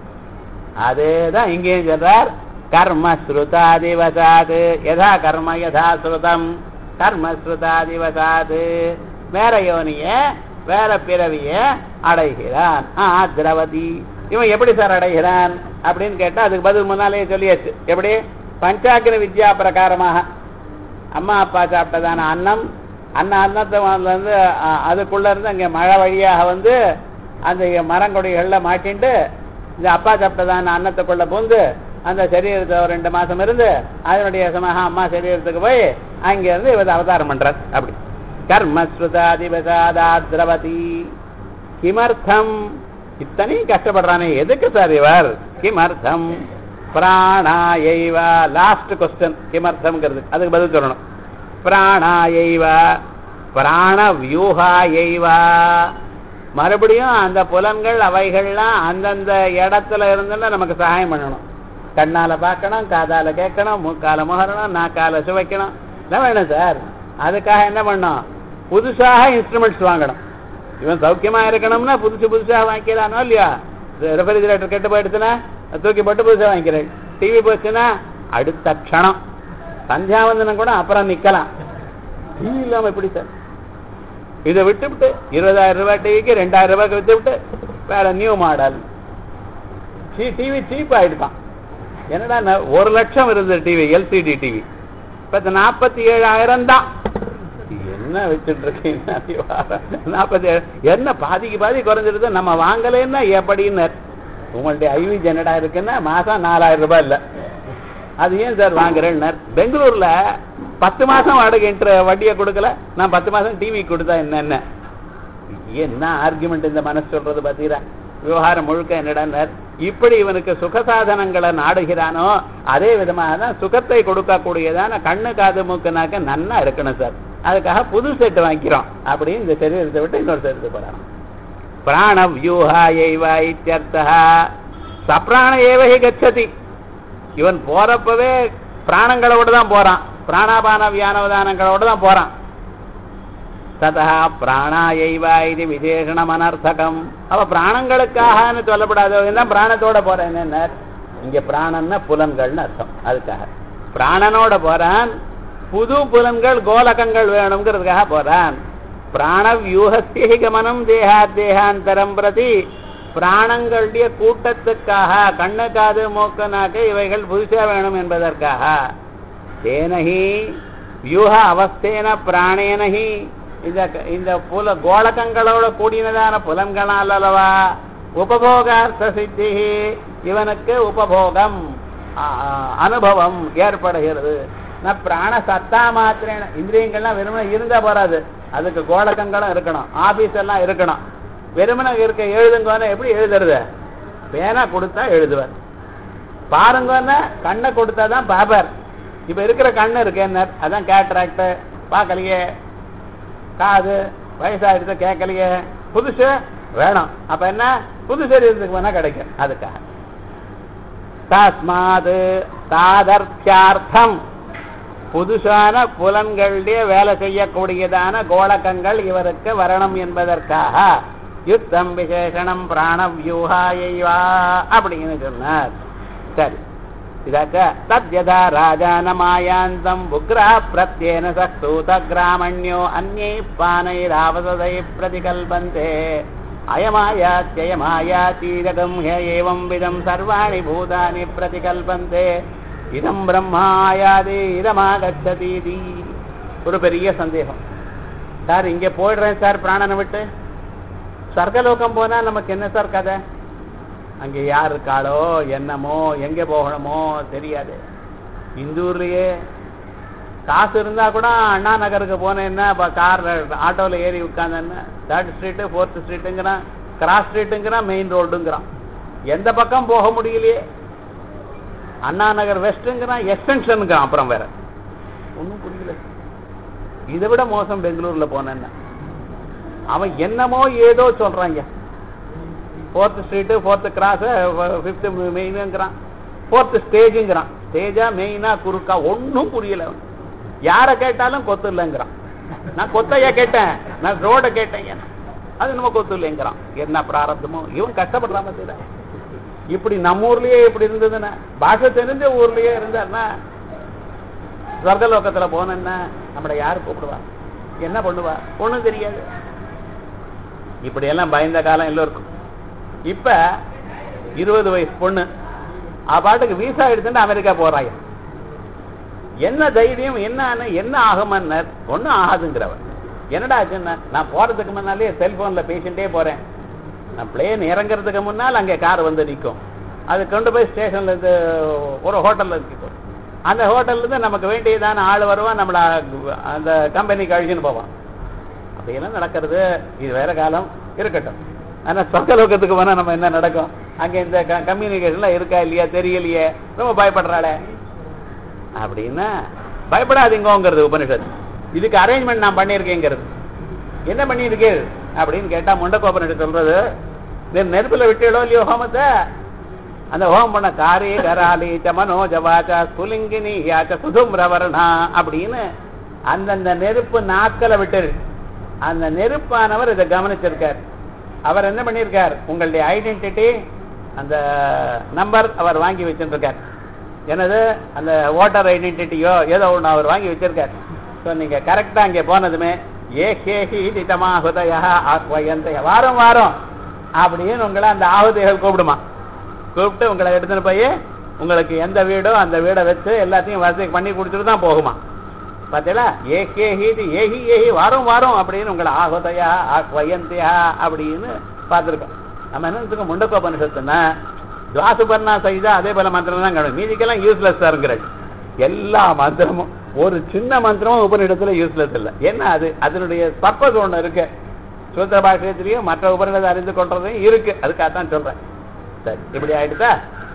அதேதான் இங்கேயும் சொல்றார் கர்மஸ்ருதாதிவசாது யதா கர்ம யதா ஸ்ருதம் கர்மஸ்ருதாதிவசாது வேற யோனிய வேற பிறவிய அடைகிறான் ஆ திரவதி இவன் எப்படி சார் அடைகிறான் அப்படின்னு கேட்டா அதுக்கு பதில் முன்னாலே சொல்லியாச்சு எப்படி பஞ்சாக்கிர வித்யா பிரகாரமாக அம்மா அப்பா சாப்பிட்டதான அன்னம் அந்த அன்னத்தை வந்து அ- அதுக்குள்ள இருந்து அங்க மழை வழியாக வந்து அந்த மரங்கொடிகள்ல மாட்டிண்டு இந்த அப்பா சாப்பிட்டதான அன்னத்துக்குள்ள பூந்து அந்த சரீரத்தை ஒரு ரெண்டு மாசம் இருந்து அதனுடைய சமமாக அம்மா சரீரத்துக்கு போய் அங்க இருந்து இவர் அவதாரம் பண்றார் அப்படி கர்மஸ்ருதாதிபசாதா திரவதி கிமர்த்தம் இத்தனையும் கஷ்டப்படுறானே எதுக்கு சார் இவர் கிமர்த்தம் பிராணாயைவ லாஸ்ட் கொஸ்டின் கிமர்த்தம்ங்கிறது அதுக்கு பதில் சொல்லணும் பிராணாயைவ பிராண வியூகாயைவ மறுபடியும் அந்த புலன்கள் அவைகள்லாம் அந்தந்த இடத்துல இருந்துன்னா நமக்கு சகாயம் பண்ணணும் கண்ணால பார்க்கணும் காதால கேட்கணும் மூக்கால முகரணும் நாக்கால சுவைக்கணும் என்ன வேணும் சார் அதுக்காக என்ன பண்ணணும் புதுசாக இன்ஸ்ட்ருமெண்ட்ஸ் வாங்கணும் இவன் சௌக்கியமா இருக்கணும்னா புதுசு புதுசா வாங்கிக்கிறானோ இல்லையா ரெஃப்ரிஜிரேட்டர் கெட்டு போயிடுச்சுன்னா அதை தூக்கி போட்டு புதுசா வாங்கிக்கிறேன் டிவி போச்சுன்னா அடுத்த க்ஷணம் சந்தியாவந்தனம் கூட அப்புறம் நிக்கலாம் டிவி இல்லாம எப்படி சார் இதை விட்டுவிட்டு இருபதாயிரம் ரூபாய் டிவிக்கு ரெண்டாயிரம் ரூபாய்க்கு வித்து விட்டு வேற நியூ மாடல் டிவி சீப் ஆயிடுதான் என்னடா ந- ஒரு லட்சம் இருந்தது டிவி எல்சிடி டிவி இப்ப நாற்பத்தி ஏழாயிரம் தான் என்ன வச்சுட்டு இருக்கீங்க நாற்பத்தி ஏழு என்ன பாதிக்கு பாதி குறைஞ்சிருது நம்ம வாங்கலைன்னா எப்படின்னு உங்களுடைய ஐவி ஜெனடா இருக்குன்னா மாசம் நாலாயிரம் ரூபாய் இல்ல அது ஏன் சார் வாங்குறேன்னார் பெங்களூர்ல பத்து மாசம் வாடகை என்ற வட்டியை கொடுக்கல நான் பத்து மாசம் டிவி கொடுத்தா என்னென்ன என்ன ஆர்குமெண்ட் இந்த மனசு சொல்றது பாத்தீரா விவகாரம் முழுக்க என்னடான்னார் இப்படி இவனுக்கு சுகசாதனங்களை நாடுகிறானோ அதே விதமாக தான் சுகத்தை கொடுக்கக்கூடியதான கண்ணு காது மூக்குனாக்க நன்னா இருக்கணும் சார் அதுக்காக புது செட்டு வாங்கிக்கிறோம் அப்படின்னு இந்த சரீரத்தை விட்டு இன்னொரு சரீரத்தை போறான் பிராண வியூஹாயைவா இத்தியர்த்தா சப்ராண ஏவஹி கச்சதி இவன் போறப்பவே பிராணங்களோட தான் போறான் பிராணாபான வியானவதானங்களோட தான் போறான் ததா பிராணாயைவா இது விசேஷணம் அனர்த்தகம் அவ பிராணங்களுக்காகன்னு சொல்லப்படாது தான் பிராணத்தோட போறேன் என்ன இங்க பிராணன்னா புலன்கள்னு அர்த்தம் அதுக்காக பிராணனோட போறான் புது புலன்கள் கோலகங்கள் வேணுங்கிறதுக்காக போறான் பிராண வியூகஸ்தி கமனம் தேகா தேகாந்தரம் பிரதி பிராணங்களுடைய கூட்டத்துக்காக கண்ணு காது மூக்கு நாக்கு இவைகள் புதுசா வேணும் என்பதற்காக தேனஹி வியூக அவஸ்தேன பிராணேனஹி இந்த இந்த புல கோலகங்களோட கூடினதான புலன்களால் அல்லவா உபபோகார்த்த சித்தி இவனுக்கு உபபோகம் ஆ, அனுபவம் ஏற்படுகிறது நான் பிராண சத்தா மாத்திரேன இந்திரியங்கள்லாம் வெறுமனே இருந்தா போறாது அதுக்கு கோலகங்களும் இருக்கணும் ஆபீஸ் எல்லாம் இருக்கணும் வெறுமனே இருக்க எழுதுங்கன்னு எப்படி எழுதுறது பேனா கொடுத்தா எழுதுவார் பாருங்கன்னா கண்ணை கொடுத்தா தான் பாப்பார் இப்ப இருக்கிற கண்ணு இருக்கு என்ன அதான் கேட்ராக்ட் பார்க்கலையே காது வயசாயிடுச்சு கேட்கலையே புதுசு வேணும் அப்ப என்ன புது சரீரத்துக்கு வேணா கிடைக்கும் அதுக்காக தஸ்மாது தாதர்த்தியார்த்தம் புதுசான புலன்களுடைய வேலை செய்யக்கூடியதான கோலக்கங்கள் இவருக்கு வரணும் என்பதற்காக யுத்தம் விசேஷணம் பிராண வியூகாயைவா அப்படின்னு சொன்னார் சரி இதாச்ச தத்யதா ராஜானமாயாந்தம் உக்ரா பிரத்யேன சூத கிராமண்யோ அந்நை பானைராவசதை பிரதிகல்பந்தே அயமாயாத்யயமாயாத்தீரகம் ஹே ஏவம் விதம் சர்வாணி பூதானி பிரதிகல்பந்தே இதம் பிரம்மாயாதி இதமாகச்சதீதி ஒரு பெரிய சந்தேகம் சார் இங்க போயிடுறேன் சார் பிராணனை விட்டு சொர்க்கலோகம் போனா நமக்கு என்ன சார் கதை அங்க யார் இருக்காளோ என்னமோ எங்க போகணுமோ தெரியாது இந்தூர்லயே காசு இருந்தா கூட அண்ணா நகருக்கு போனேன்னா கார் ஆட்டோல ஏறி உட்கார்ந்தேன்னா தேர்ட் ஸ்ட்ரீட்டு ஃபோர்த் ஸ்ட்ரீட்டுங்கிறான் கிராஸ் ஸ்ட்ரீட்டுங்கிறான் மெயின் ரோடுங்கிறான் எந்த பக்கம் போக முடியலையே அண்ணா நகர் வெஸ்ட்டுங்கிறான் எக்ஸ்டென்ஷனுங்கிறான் அப்புறம் வேற ஒன்றும் புரியல இதை விட மோசம் பெங்களூர்ல போனேன்னா அவன் என்னமோ ஏதோ சொல்றாங்க fourth street fourth cross fifth மெயினுங்கிறான் ஃபோர்த் ஸ்டேஜுங்கிறான் ஸ்டேஜா மெயினா குறுக்கா ஒன்றும் புரியல அவனுக்கு. யாரை கேட்டாலும் கொத்து இல்லைங்கிறான் நான் கொத்தையா கேட்டேன் நான் ரோட கேட்டேங்க அது நம்ம கொத்து இல்லைங்கிறான் என்ன பிராரப்தமோ இவன் கஷ்டப்படுறான் பார்த்தீங்களா இப்படி நம்ம ஊர்லயே இப்படி இருந்ததுன்னா பாஷை தெரிஞ்ச ஊர்லயே இருந்தாருன்னா சொர்க்கலோகத்துல போனேன்னா நம்மளை யாரு கூப்பிடுவா என்ன பண்ணுவா ஒண்ணும் தெரியாது இப்படி எல்லாம் பயந்த காலம் எல்லோருக்கும் இப்ப இருபது வயசு பொண்ணு அவ பாட்டுக்கு வீசா எடுத்துட்டு அமெரிக்கா போறாங்க என்ன தைரியம் என்ன ஆன- என்ன ஆகுமன்னர் ஒண்ணும் ஆகாதுங்கிறவன் என்னடா ஆச்சுன்னா நான் போறதுக்கு முன்னாலே செல்போன்ல பேசிட்டே போறேன் நான் பிளேன் இறங்குறதுக்கு முன்னால் அங்கே கார் வந்து நிற்கும் அது கொண்டு போய் ஸ்டேஷன்ல இருந்து ஒரு ஹோட்டல்ல நிற்கும் அந்த ஹோட்டல்ல இருந்து நமக்கு வேண்டியதான ஆள் வருவான் நம்மள அந்த கம்பெனிக்கு அழிச்சுன்னு போவான் அப்படியெல்லாம் நடக்கிறது இது வேற காலம் இருக்கட்டும் ஆனா சொர்க்கலோகத்துக்கு போனா நம்ம என்ன நடக்கும் அங்க இந்த கம்யூனிகேஷன்லாம் இருக்கா இல்லையா தெரியலையே ரொம்ப பயப்படுறாளே அப்படின்னா பயப்படாதீங்கோங்கிறது உபனிஷத் இதுக்கு அரேஞ்ச்மெண்ட் நான் பண்ணியிருக்கேங்கிறது என்ன பண்ணியிருக்கேன் அப்படின்னு கேட்டா முண்டக்கோபனிஷத் சொல்றது நீ நெருப்புல விட்டுடோ இல்லையோ ஹோமத்தை அந்த ஹோமம் பண்ண காரி கராலி ச மனோஜ வாச்சா சுலிங்கினி யாச்ச சுதும்ரவர்ணா அப்படின்னு அந்தந்த நெருப்பு நாட்களை விட்டுரு அந்த நெருப்பானவர் இதை கவனிச்சிருக்கார் அவர் என்ன பண்ணியிருக்கார் உங்களுடைய ஐடென்டிட்டி அந்த நம்பர் அவர் வாங்கி வச்சுருக்கார் எனது அந்த ஓட்டர் ஐடென்டிட்டியோ ஏதோ ஒன்று அவர் வாங்கி வச்சிருக்கார் ஸோ நீங்க கரெக்டா அங்கே போனதுமே ஏ கேஹி திட்டமா ஹுதயா ஆக்வயந்தைய வாரம் வாரம் அப்படின்னு உங்களை அந்த ஆகுதிகள் கூப்பிடுமா கூப்பிட்டு உங்களை எடுத்துன்னு போய் உங்களுக்கு எந்த வீடோ அந்த வீடை வச்சு எல்லாத்தையும் வசதி பண்ணி கொடுத்துட்டு தான் போகுமா பார்த்தீங்களா ஏ கேஹி ஏஹி ஏஹி வாரம் வாரம் அப்படின்னு உங்களை ஆகுதையா ஆக்வயந்தியா அப்படின்னு பார்த்துருக்கோம் நம்ம என்ன நினைச்சுக்கோம் முண்டக்கோபனிஷத்துன்னா துவாசுபர்ணா சைதா அதே போல மந்திரம் தான் கிடையாது மீதிக்கெல்லாம் யூஸ்லெஸ் இருக்கிறது எல்லா மந்திரமும் ஒரு சின்ன மந்திரமும் உபநிடத்துல யூஸ்லெஸ் இல்லை ஏன்னா அது அதனுடைய பர்பஸ் ஒண்ணு இருக்கு சூத்திர பாஷயத்திலையும் மற்ற உபநிடத்தை அறிந்து கொள்றதையும் இருக்கு அதுக்காகத்தான் சொல்றேன் சரி இப்படி ஆயிடுதா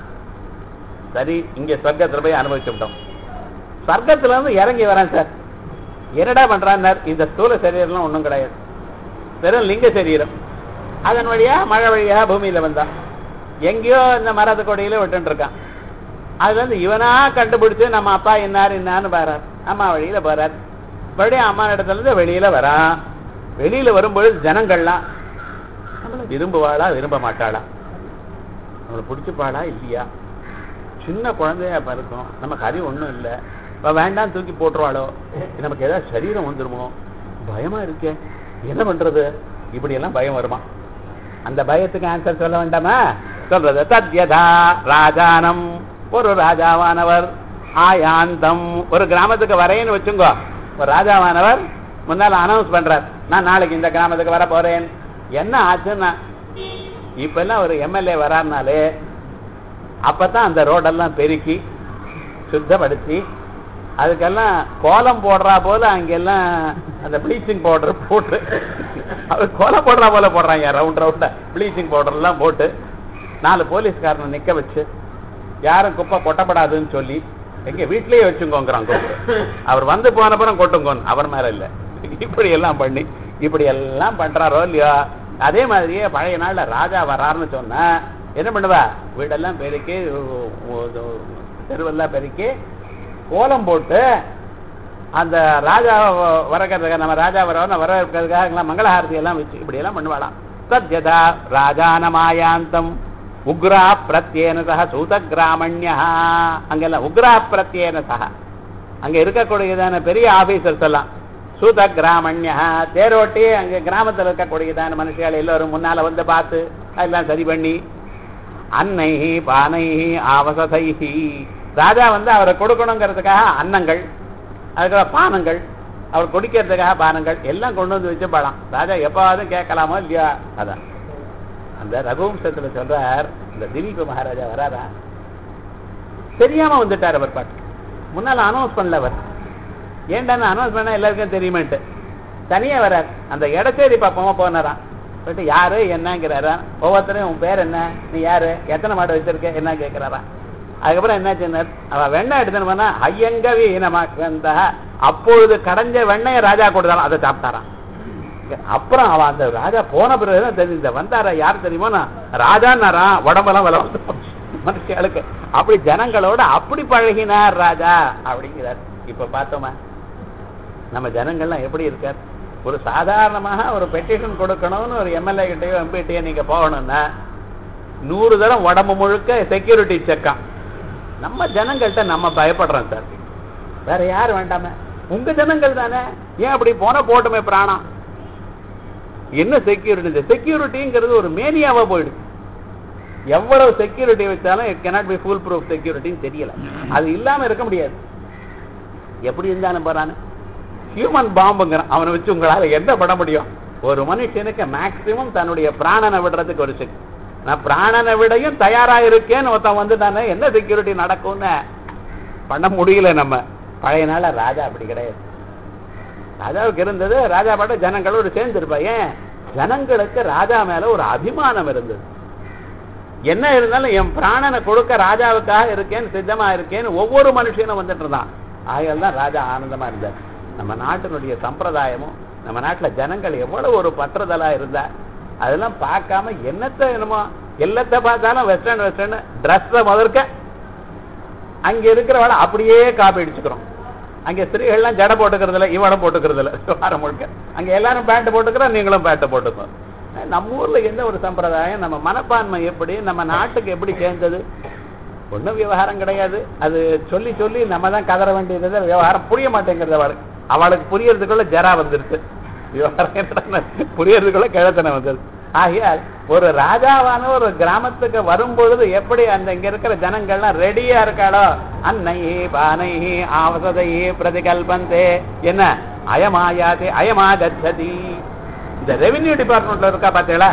சரி இங்க சொர்க்கத்துல போய் அனுபவிச்சு விட்டோம் சொர்க்கத்துல இருந்து இறங்கி வரேன் சார் என்னடா பண்றான் இந்த ஸ்தூல சரீரம்லாம் ஒண்ணும் கிடையாது வெறும் லிங்க சரீரம் அதன் வழியா மழை வழியா பூமியில வந்தான் எங்கேயோ இந்த மரத்து கொடியில விட்டுட்டு இருக்கான் அதுல இருந்து இவனா கண்டுபிடிச்சு நம்ம அப்பா இன்னார் இன்னான்னு பாறார் அம்மா வழியில போறார் மறுபடியும் அம்மா இடத்துல இருந்து வெளியில வரான் வெளியில வரும்பொழுது ஜனங்கள்லாம் நம்மளை விரும்புவாளா விரும்ப மாட்டாளா நம்மளை பிடிச்சிப்பாளா இல்லையா சின்ன குழந்தையா இருக்கும் நமக்கு அறிவு ஒண்ணும் இல்ல இப்ப வேண்டாம் தூக்கி போட்டுருவாளோ நமக்கு ஏதாவது சரீரம் வந்துருமோ பயமா இருக்கே என்ன பண்றது இப்படி எல்லாம் பயம் வருமா அந்த பயத்துக்கு ஆன்சர் சொல்ல வேண்டாமா சொல்றது தத்யதா ராஜானம் ஒரு ராஜாவானவர் ஆயாந்தம் ஒரு கிராமத்துக்கு வரேன்னு வச்சுங்கோ ஒரு ராஜாவானவர் முன்னால அனௌன்ஸ் பண்றார் நான் நாளைக்கு இந்த கிராமத்துக்கு வர போறேன் என்ன ஆச்சுன்னா இப்ப எல்லாம் ஒரு எம்எல்ஏ வராருனாலே அப்பதான் அந்த ரோடெல்லாம் பெருக்கி சுத்தப்படுத்தி அதுக்கெல்லாம் கோலம் போடுறா போல அங்கெல்லாம் அந்த ப்ளீச்சிங் பவுடர் போட்டு அவர் கோலம் போடுறா போல போடுறாங்க ரவுண்ட் ரவுண்டா ப்ளீச்சிங் பவுடர் எல்லாம் போட்டு நாலு போலீஸ்காரனை நிக்க வச்சு யாரும் குப்பை கொட்டப்படாதுன்னு சொல்லி எங்க வீட்லயே வச்சுங்கோங்கிறான் குப்பை அவர் வந்து போனப்புறம் கொட்டுங்கோன்னு அவர் மேல இல்ல இப்படி எல்லாம் பண்ணி இப்படி எல்லாம் பண்றாரோ இல்லையோ அதே மாதிரியே பழைய நாள்ல ராஜா வராருன்னு சொன்னா என்ன பண்ணுவா வீடெல்லாம் பெருக்கி உ- உ- தெருவெல்லாம் பெருக்கி கோலம் போட்டு அந்த ராஜா வரக்கிறதுக்காக நம்ம ராஜா வரவன வரவேற்கிறதுக்காக எல்லாம் மங்களஹாரதி எல்லாம் வச்சு இப்படி எல்லாம் பண்ணுவாளாம் தத்யதா ராஜானமாயாந்தம் உக்ரா பிரத்யேன சக சூத கிராமண்யா அங்கெல்லாம் உக்ரா பிரத்யேன சக அங்க இருக்கக்கூடியதான பெரிய ஆபீசர்ஸ் எல்லாம் சூத கிராமண்யா தேரோட்டி அங்க கிராமத்துல இருக்கக்கூடியதான மனுஷியால் எல்லாரும் முன்னால வந்து பார்த்து அதெல்லாம் சரி பண்ணி அன்னைஹி பானைஹி ஆவசதைஹி ராஜா வந்து அவரை கொடுக்கணுங்கிறதுக்காக அன்னங்கள் அதுக்கப்புறம் பானங்கள் அவர் குடிக்கிறதுக்காக பானங்கள் எல்லாம் கொண்டு வந்து வச்சு பழம் ராஜா எப்பாவது கேட்கலாமோ இல்லையா அதான் அந்த ரகுவம்சத்துல சொல்றார் இந்த திலீப மகாராஜா வராரா தெரியாம வந்துட்டார் அவர் பாட்டு முன்னால அனௌன்ஸ் பண்ணல அவர் ஏன்டா அனௌன்ஸ் பண்ணா எல்லாருக்கும் தெரியுமேன்ட்டு தனியா வரார் அந்த இடச்சேரி பாப்பமா போனாராம் போயிட்டு யாரு என்னங்கிறாரா ஒவ்வொருத்தரையும் உன் பேர் என்ன நீ யாரு எத்தனை மாடு வச்சிருக்க என்ன கேட்கிறாரா அதுக்கப்புறம் என்னாச்சுன்னா அவ வெண்ணெய் எடுத்துன்னு போனா ஐயங்கவி நமக்கந்த அப்பொழுது கடைஞ்ச வெண்ணெயை ராஜா கொடுத்தாலும் அதை சாப்பிட்டாராம் அப்புறம் அவன் அந்த ராஜா போன பிறகுதான் தெரிஞ்ச வந்தாரா யார் தெரியுமா ராஜான்னாரா உடம்பெல்லாம் வில மனுஷங்களுக்கு அப்படி ஜனங்களோட அப்படி பழகினார் ராஜா அப்படிங்கிறார் இப்ப பார்த்தோமா நம்ம ஜனங்கள்லாம் எப்படி இருக்கார் ஒரு சாதாரணமாக ஒரு பெட்டிஷன் கொடுக்கணும்னு ஒரு எம்எல்ஏ கிட்டயோ எம்பிகிட்டயோ நீங்க போகணும்னா நூறு தரம் உடம்பு முழுக்க செக்யூரிட்டி செக்காம் நம்ம ஜனங்கள்கிட்ட நம்ம பயப்படுறோம் சார் வேற யார் வேண்டாமே உங்க ஜனங்கள் தானே ஏன் அப்படி போன போட்டுமே பிராணம் என்ன செக்யூரிட்டி இந்த செக்யூரிட்டிங்கிறது ஒரு மேனியாவா போயிடுது எவ்வளவு செக்யூரிட்டி வச்சாலும் it cannot be full proof செக்யூரிட்டின்னு தெரியல அது இல்லாம இருக்க முடியாது எப்படி இருந்தாலும் போறானு ஹியூமன் பாம்புங்கிறான் அவனை வச்சு உங்களால என்ன பண்ண முடியும் ஒரு மனுஷனுக்கு மேக்சிமம் தன்னுடைய பிராணனை விடுறதுக்கு ஒரு சக்தி நான் பிராணனை விடையும் தயாரா இருக்கேன்னு ஒருத்தன் வந்து தானே என்ன செக்யூரிட்டி நடக்கும்னு பண்ண முடியல நம்ம பழைய நாள ராஜா அப்படி கிடையாது ராஜாவுக்கு இருந்தது ராஜா பாட்ட ஜனங்களோடு சேர்ந்திருப்பா ஏன் ஜனங்களுக்கு ராஜா மேல ஒரு அபிமானம் இருந்தது என்ன இருந்தாலும் என் பிராணனை கொடுக்க ராஜாவுக்காக இருக்கேன்னு சித்தமா இருக்கேன்னு ஒவ்வொரு மனுஷனும் வந்துட்டு இருந்தான் ஆகையால் தான் ராஜா ஆனந்தமா இருந்தார் நம்ம நாட்டினுடைய சம்பிரதாயமும் நம்ம நாட்டுல ஜனங்கள் எவ்வளவு ஒரு பற்றுதலா இருந்தா அதெல்லாம் பார்க்காம என்னத்தை என்னமோ எல்லாத்த பார்த்தாலும் வெஸ்டர்ன் வெஸ்டர்ன் ட்ரெஸ்ஸை முதற்க அங்க இருக்கிறவளை அப்படியே காப்பி அடிச்சுக்கிறோம் அங்க ஸ்திரீகள்லாம் ஜடை போட்டுக்கிறது இல்லை இவடம் போட்டுக்கிறது இல்லை வாரம் முழுக்க அங்க எல்லாரும் பேண்ட் போட்டுக்கிறோம் நீங்களும் பேண்ட் போட்டுக்கோ நம்ம ஊர்ல என்ன ஒரு சம்பிரதாயம் நம்ம மனப்பான்மை எப்படி நம்ம நாட்டுக்கு எப்படி சேர்ந்தது ஒண்ணும் விவகாரம் கிடையாது அது சொல்லி சொல்லி நம்ம தான் கதற வேண்டியது தவிர விவகாரம் புரிய மாட்டேங்கிறது அவளுக்கு அவளுக்கு புரியறதுக்குள்ள ஜரா வந்துருச்சு விவகாரம் என்னன்னா, புரியறதுக்குள்ள கிழத்தனை வந்துருச்சு ஆகையால் ஒரு ராஜாவான ஒரு கிராமத்துக்கு வரும் பொழுது எப்படி அந்த இங்க இருக்கிற ஜனங்கள்லாம் ரெடியா இருக்காளோ அன்னை பானை ஆவசதை பிரதிகல்பந்தே என்ன அயமாயாதே அயமா கச்சதி இந்த ரெவென்யூ டிபார்ட்மெண்ட்ல இருக்கா பாத்தீங்களா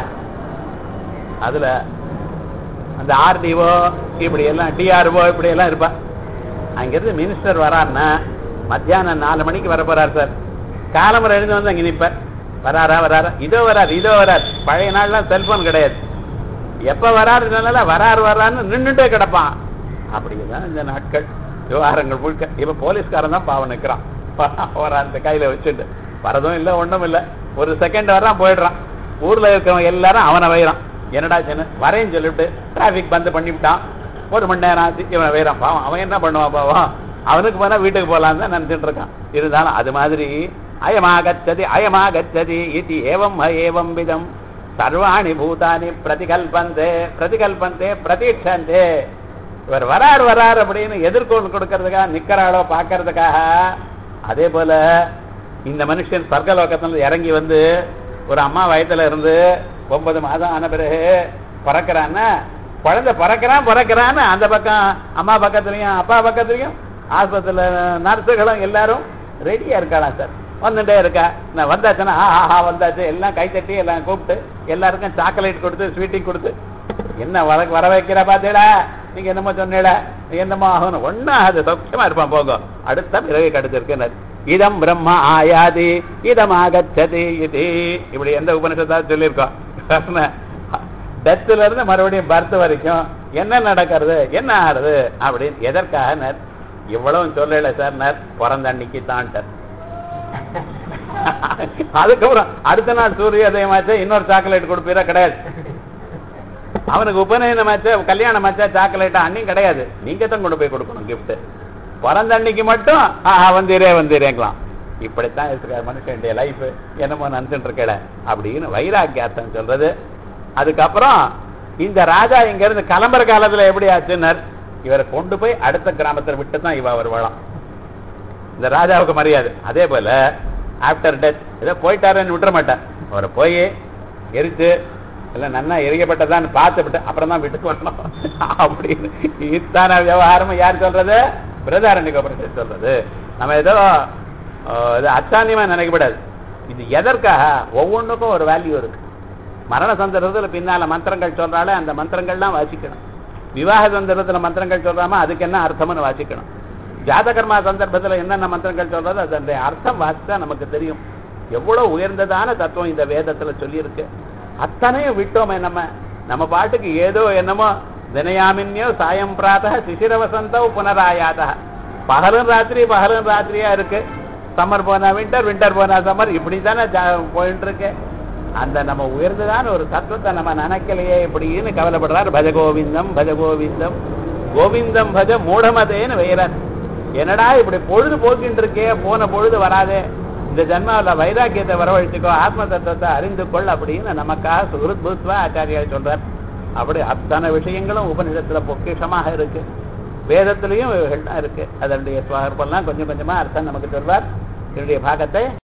அதுல அந்த ஆர்டிஓ இப்படி எல்லாம் டிஆர்ஓ இப்படி எல்லாம் இருப்பா அங்கிருந்து மினிஸ்டர் வராருன்னா மத்தியானம் நாலு மணிக்கு வர போறார் சார் காலம்பரம் எழுந்து வந்து அங்க நிப்பார் வராரா வராரா இதோ வரார் இதோ வரார் பழைய நாள்லாம் செல்போன் கிடையாது எப்ப வராருனால வராரு வரான்னு நின்னுட்டே கிடப்பான் அப்படிதான் இந்த நாட்கள் விவகாரங்கள் முழுக்க இப்ப போலீஸ்காரன் தான் பாவம் நிக்கிறான் வரான் இந்த கையில வச்சுட்டு வரதும் இல்ல ஒண்ணும் இல்ல ஒரு செகண்ட் வர்றான் போயிடுறான் ஊர்ல இருக்கவங்க எல்லாரும் அவனை வைறான் என்னடா சின்ன வரேன்னு சொல்லிவிட்டு டிராபிக் பந்து பண்ணிவிட்டான் ஒரு மணி நேரம் ஆச்சு இவன் வைறான் பாவம் அவன் என்ன பண்ணுவான் பாவம் அவனுக்கு போனா வீட்டுக்கு போலாம் தான் நினைச்சிட்டு இருக்கான் இருந்தாலும் அது மாதிரி அயமா கச்சதி அயமா கச்சதி இது ஏவம் ஹ ஏவம் விதம் சர்வாணி பூதானி பிரதிகல்பந்தே பிரதிகல்பந்தே பிரதீட்சந்தே இவர் வரார் வரார் அப்படின்னு எதிர்கோள் கொடுக்கறதுக்காக நிக்கிறாளோ பாக்குறதுக்காக அதே போல இந்த மனுஷன் சொர்க்கலோகத்துல இறங்கி வந்து ஒரு அம்மா வயத்துல இருந்து ஒன்பது மாதம் ஆன பிறகு பிறக்கிறான்னா குழந்தை பிறக்கிறான் பிறக்கிறான்னு அந்த பக்கம் அம்மா பக்கத்துலயும் அப்பா பக்கத்துலயும் ஆஸ்பத்திரியில நர்ஸுகளும் எல்லாரும் ரெடியா இருக்காளாம் சார் வந்துட்டே இருக்கா நான் வந்தாச்சுன்னா ஆ ஆஹா வந்தாச்சு எல்லாம் கை தட்டி எல்லாம் கூப்பிட்டு எல்லாருக்கும் சாக்லேட் கொடுத்து ஸ்வீட்டிங் கொடுத்து என்ன வர வர வைக்கிற பாத்தீடா நீங்க என்னமோ சொன்னீடா என்னமோ ஆகணும் ஒன்னும் ஆகாது சௌக்கியமா இருப்பான் போங்க அடுத்த பிறகு கிடைச்சிருக்கு இதம் பிரம்மா ஆயாதி இதம் ஆகச்சதி இது இப்படி எந்த உபனிஷத்தாவது சொல்லியிருக்கோம் டெத்துல இருந்து மறுபடியும் பர்த் வரைக்கும் என்ன நடக்கிறது என்ன ஆறுது அப்படின்னு எதற்காக நர் இவ்வளவு சொல்லல சார் நர் பிறந்த அன்னைக்கு தான் அதுக்கப்புறம் அடுத்த நாள் சூரியோதயமாச்சு இன்னொரு சாக்லேட் கொடுப்பீரா கிடையாது அவனுக்கு உபநயனமாச்சா கல்யாணமாச்சா சாக்லேட்டா அன்னையும் கிடையாது நீங்க தான் கொண்டு போய் கொடுக்கணும் கிஃப்ட் பிறந்த அன்னைக்கு மட்டும் ஆஹா வந்தீரே வந்தீரேங்களாம் இப்படித்தான் இருக்கிற மனுஷனுடைய லைஃப் என்னமோ நினைச்சுட்டு இருக்கல அப்படின்னு வைராக்கியார்த்தம் சொல்றது அதுக்கப்புறம் இந்த ராஜா இங்க இருந்து கிளம்புற காலத்துல எப்படி ஆச்சுன்னர் இவரை கொண்டு போய் அடுத்த கிராமத்தில் விட்டு தான் இவ வருவாளாம் இந்த ராஜாவுக்கு மரியாதை அதே போல ஆஃப்டர் டெத் ஏதோ போயிட்டாருன்னு விட்டுற மாட்டேன் அவரை போய் எரிச்சு இல்ல நன்னா எரிக்கப்பட்டதான்னு பார்த்துவிட்டு அப்புறம் தான் வீட்டுக்கு வரணும் அப்படின்னு இத்தான விவகாரமும் யார் சொல்றது பிரதாரண்ய உபனிஷத் சொல்றது நம்ம ஏதோ அஹ், இது அச்சானியமா நினைக்கப்படாது இது எதற்காக ஒவ்வொன்றுக்கும் ஒரு வேல்யூ இருக்கு மரண சந்தர்ப்பத்துல பின்னால மந்திரங்கள் சொல்றாலே அந்த மந்திரங்கள்லாம் வாசிக்கணும் விவாக சந்தர்ப்பத்துல மந்திரங்கள் சொல்றாம அதுக்கு என்ன அர்த்தம்னு வாசிக்கணும் ஜாதகர்மா சந்தர்ப்பத்துல என்னென்ன மந்திரங்கள் சொல்றதோ அதனுடைய அர்த்தம் வாசிச்சா நமக்கு தெரியும் எவ்வளவு உயர்ந்ததான தத்துவம் இந்த வேதத்துல சொல்லியிருக்கு அத்தனையும் விட்டோமே நம்ம நம்ம பாட்டுக்கு ஏதோ என்னமோ தினயாமின்யோ சாயம் பிராத்தः சிசிர வசந்தோ புனராயாதா பகலும் ராத்திரி பகலும் ராத்திரியா இருக்கு சம்மர் போனா வின்டர் வின்டர் போனா சம்மர் இப்படி தானே போயிட்டு இருக்கு அந்த நம்ம உயர்ந்ததான ஒரு தத்துவத்தை நம்ம நினைக்கலையே இப்படின்னு கவலைப்படுறார் பஜ கோவிந்தம் பஜ கோவிந்தம் கோவிந்தம் பஜ மூடமதேன்னு வைரார் என்னடா இப்படி பொழுது போக்கிட்டு இருக்கே போன பொழுது வராதே இந்த ஜென்மாவில் வைராக்கியத்தை வரவழைச்சுக்கோ ஆத்ம தத்துவத்தை அறிந்து கொள் அப்படின்னு நமக்காக சுகிருத் பூத்வா ஆச்சாரியா சொல்றார் அப்படி அத்தனை விஷயங்களும் உபநிடத்துல பொக்கிஷமாக இருக்கு வேதத்திலையும் இவைகள்லாம் இருக்கு அதனுடைய சுவாகர்ப்பெல்லாம் கொஞ்சம் கொஞ்சமா அர்த்தம் நமக்கு சொல்வார் என்னுடைய பாகத்தை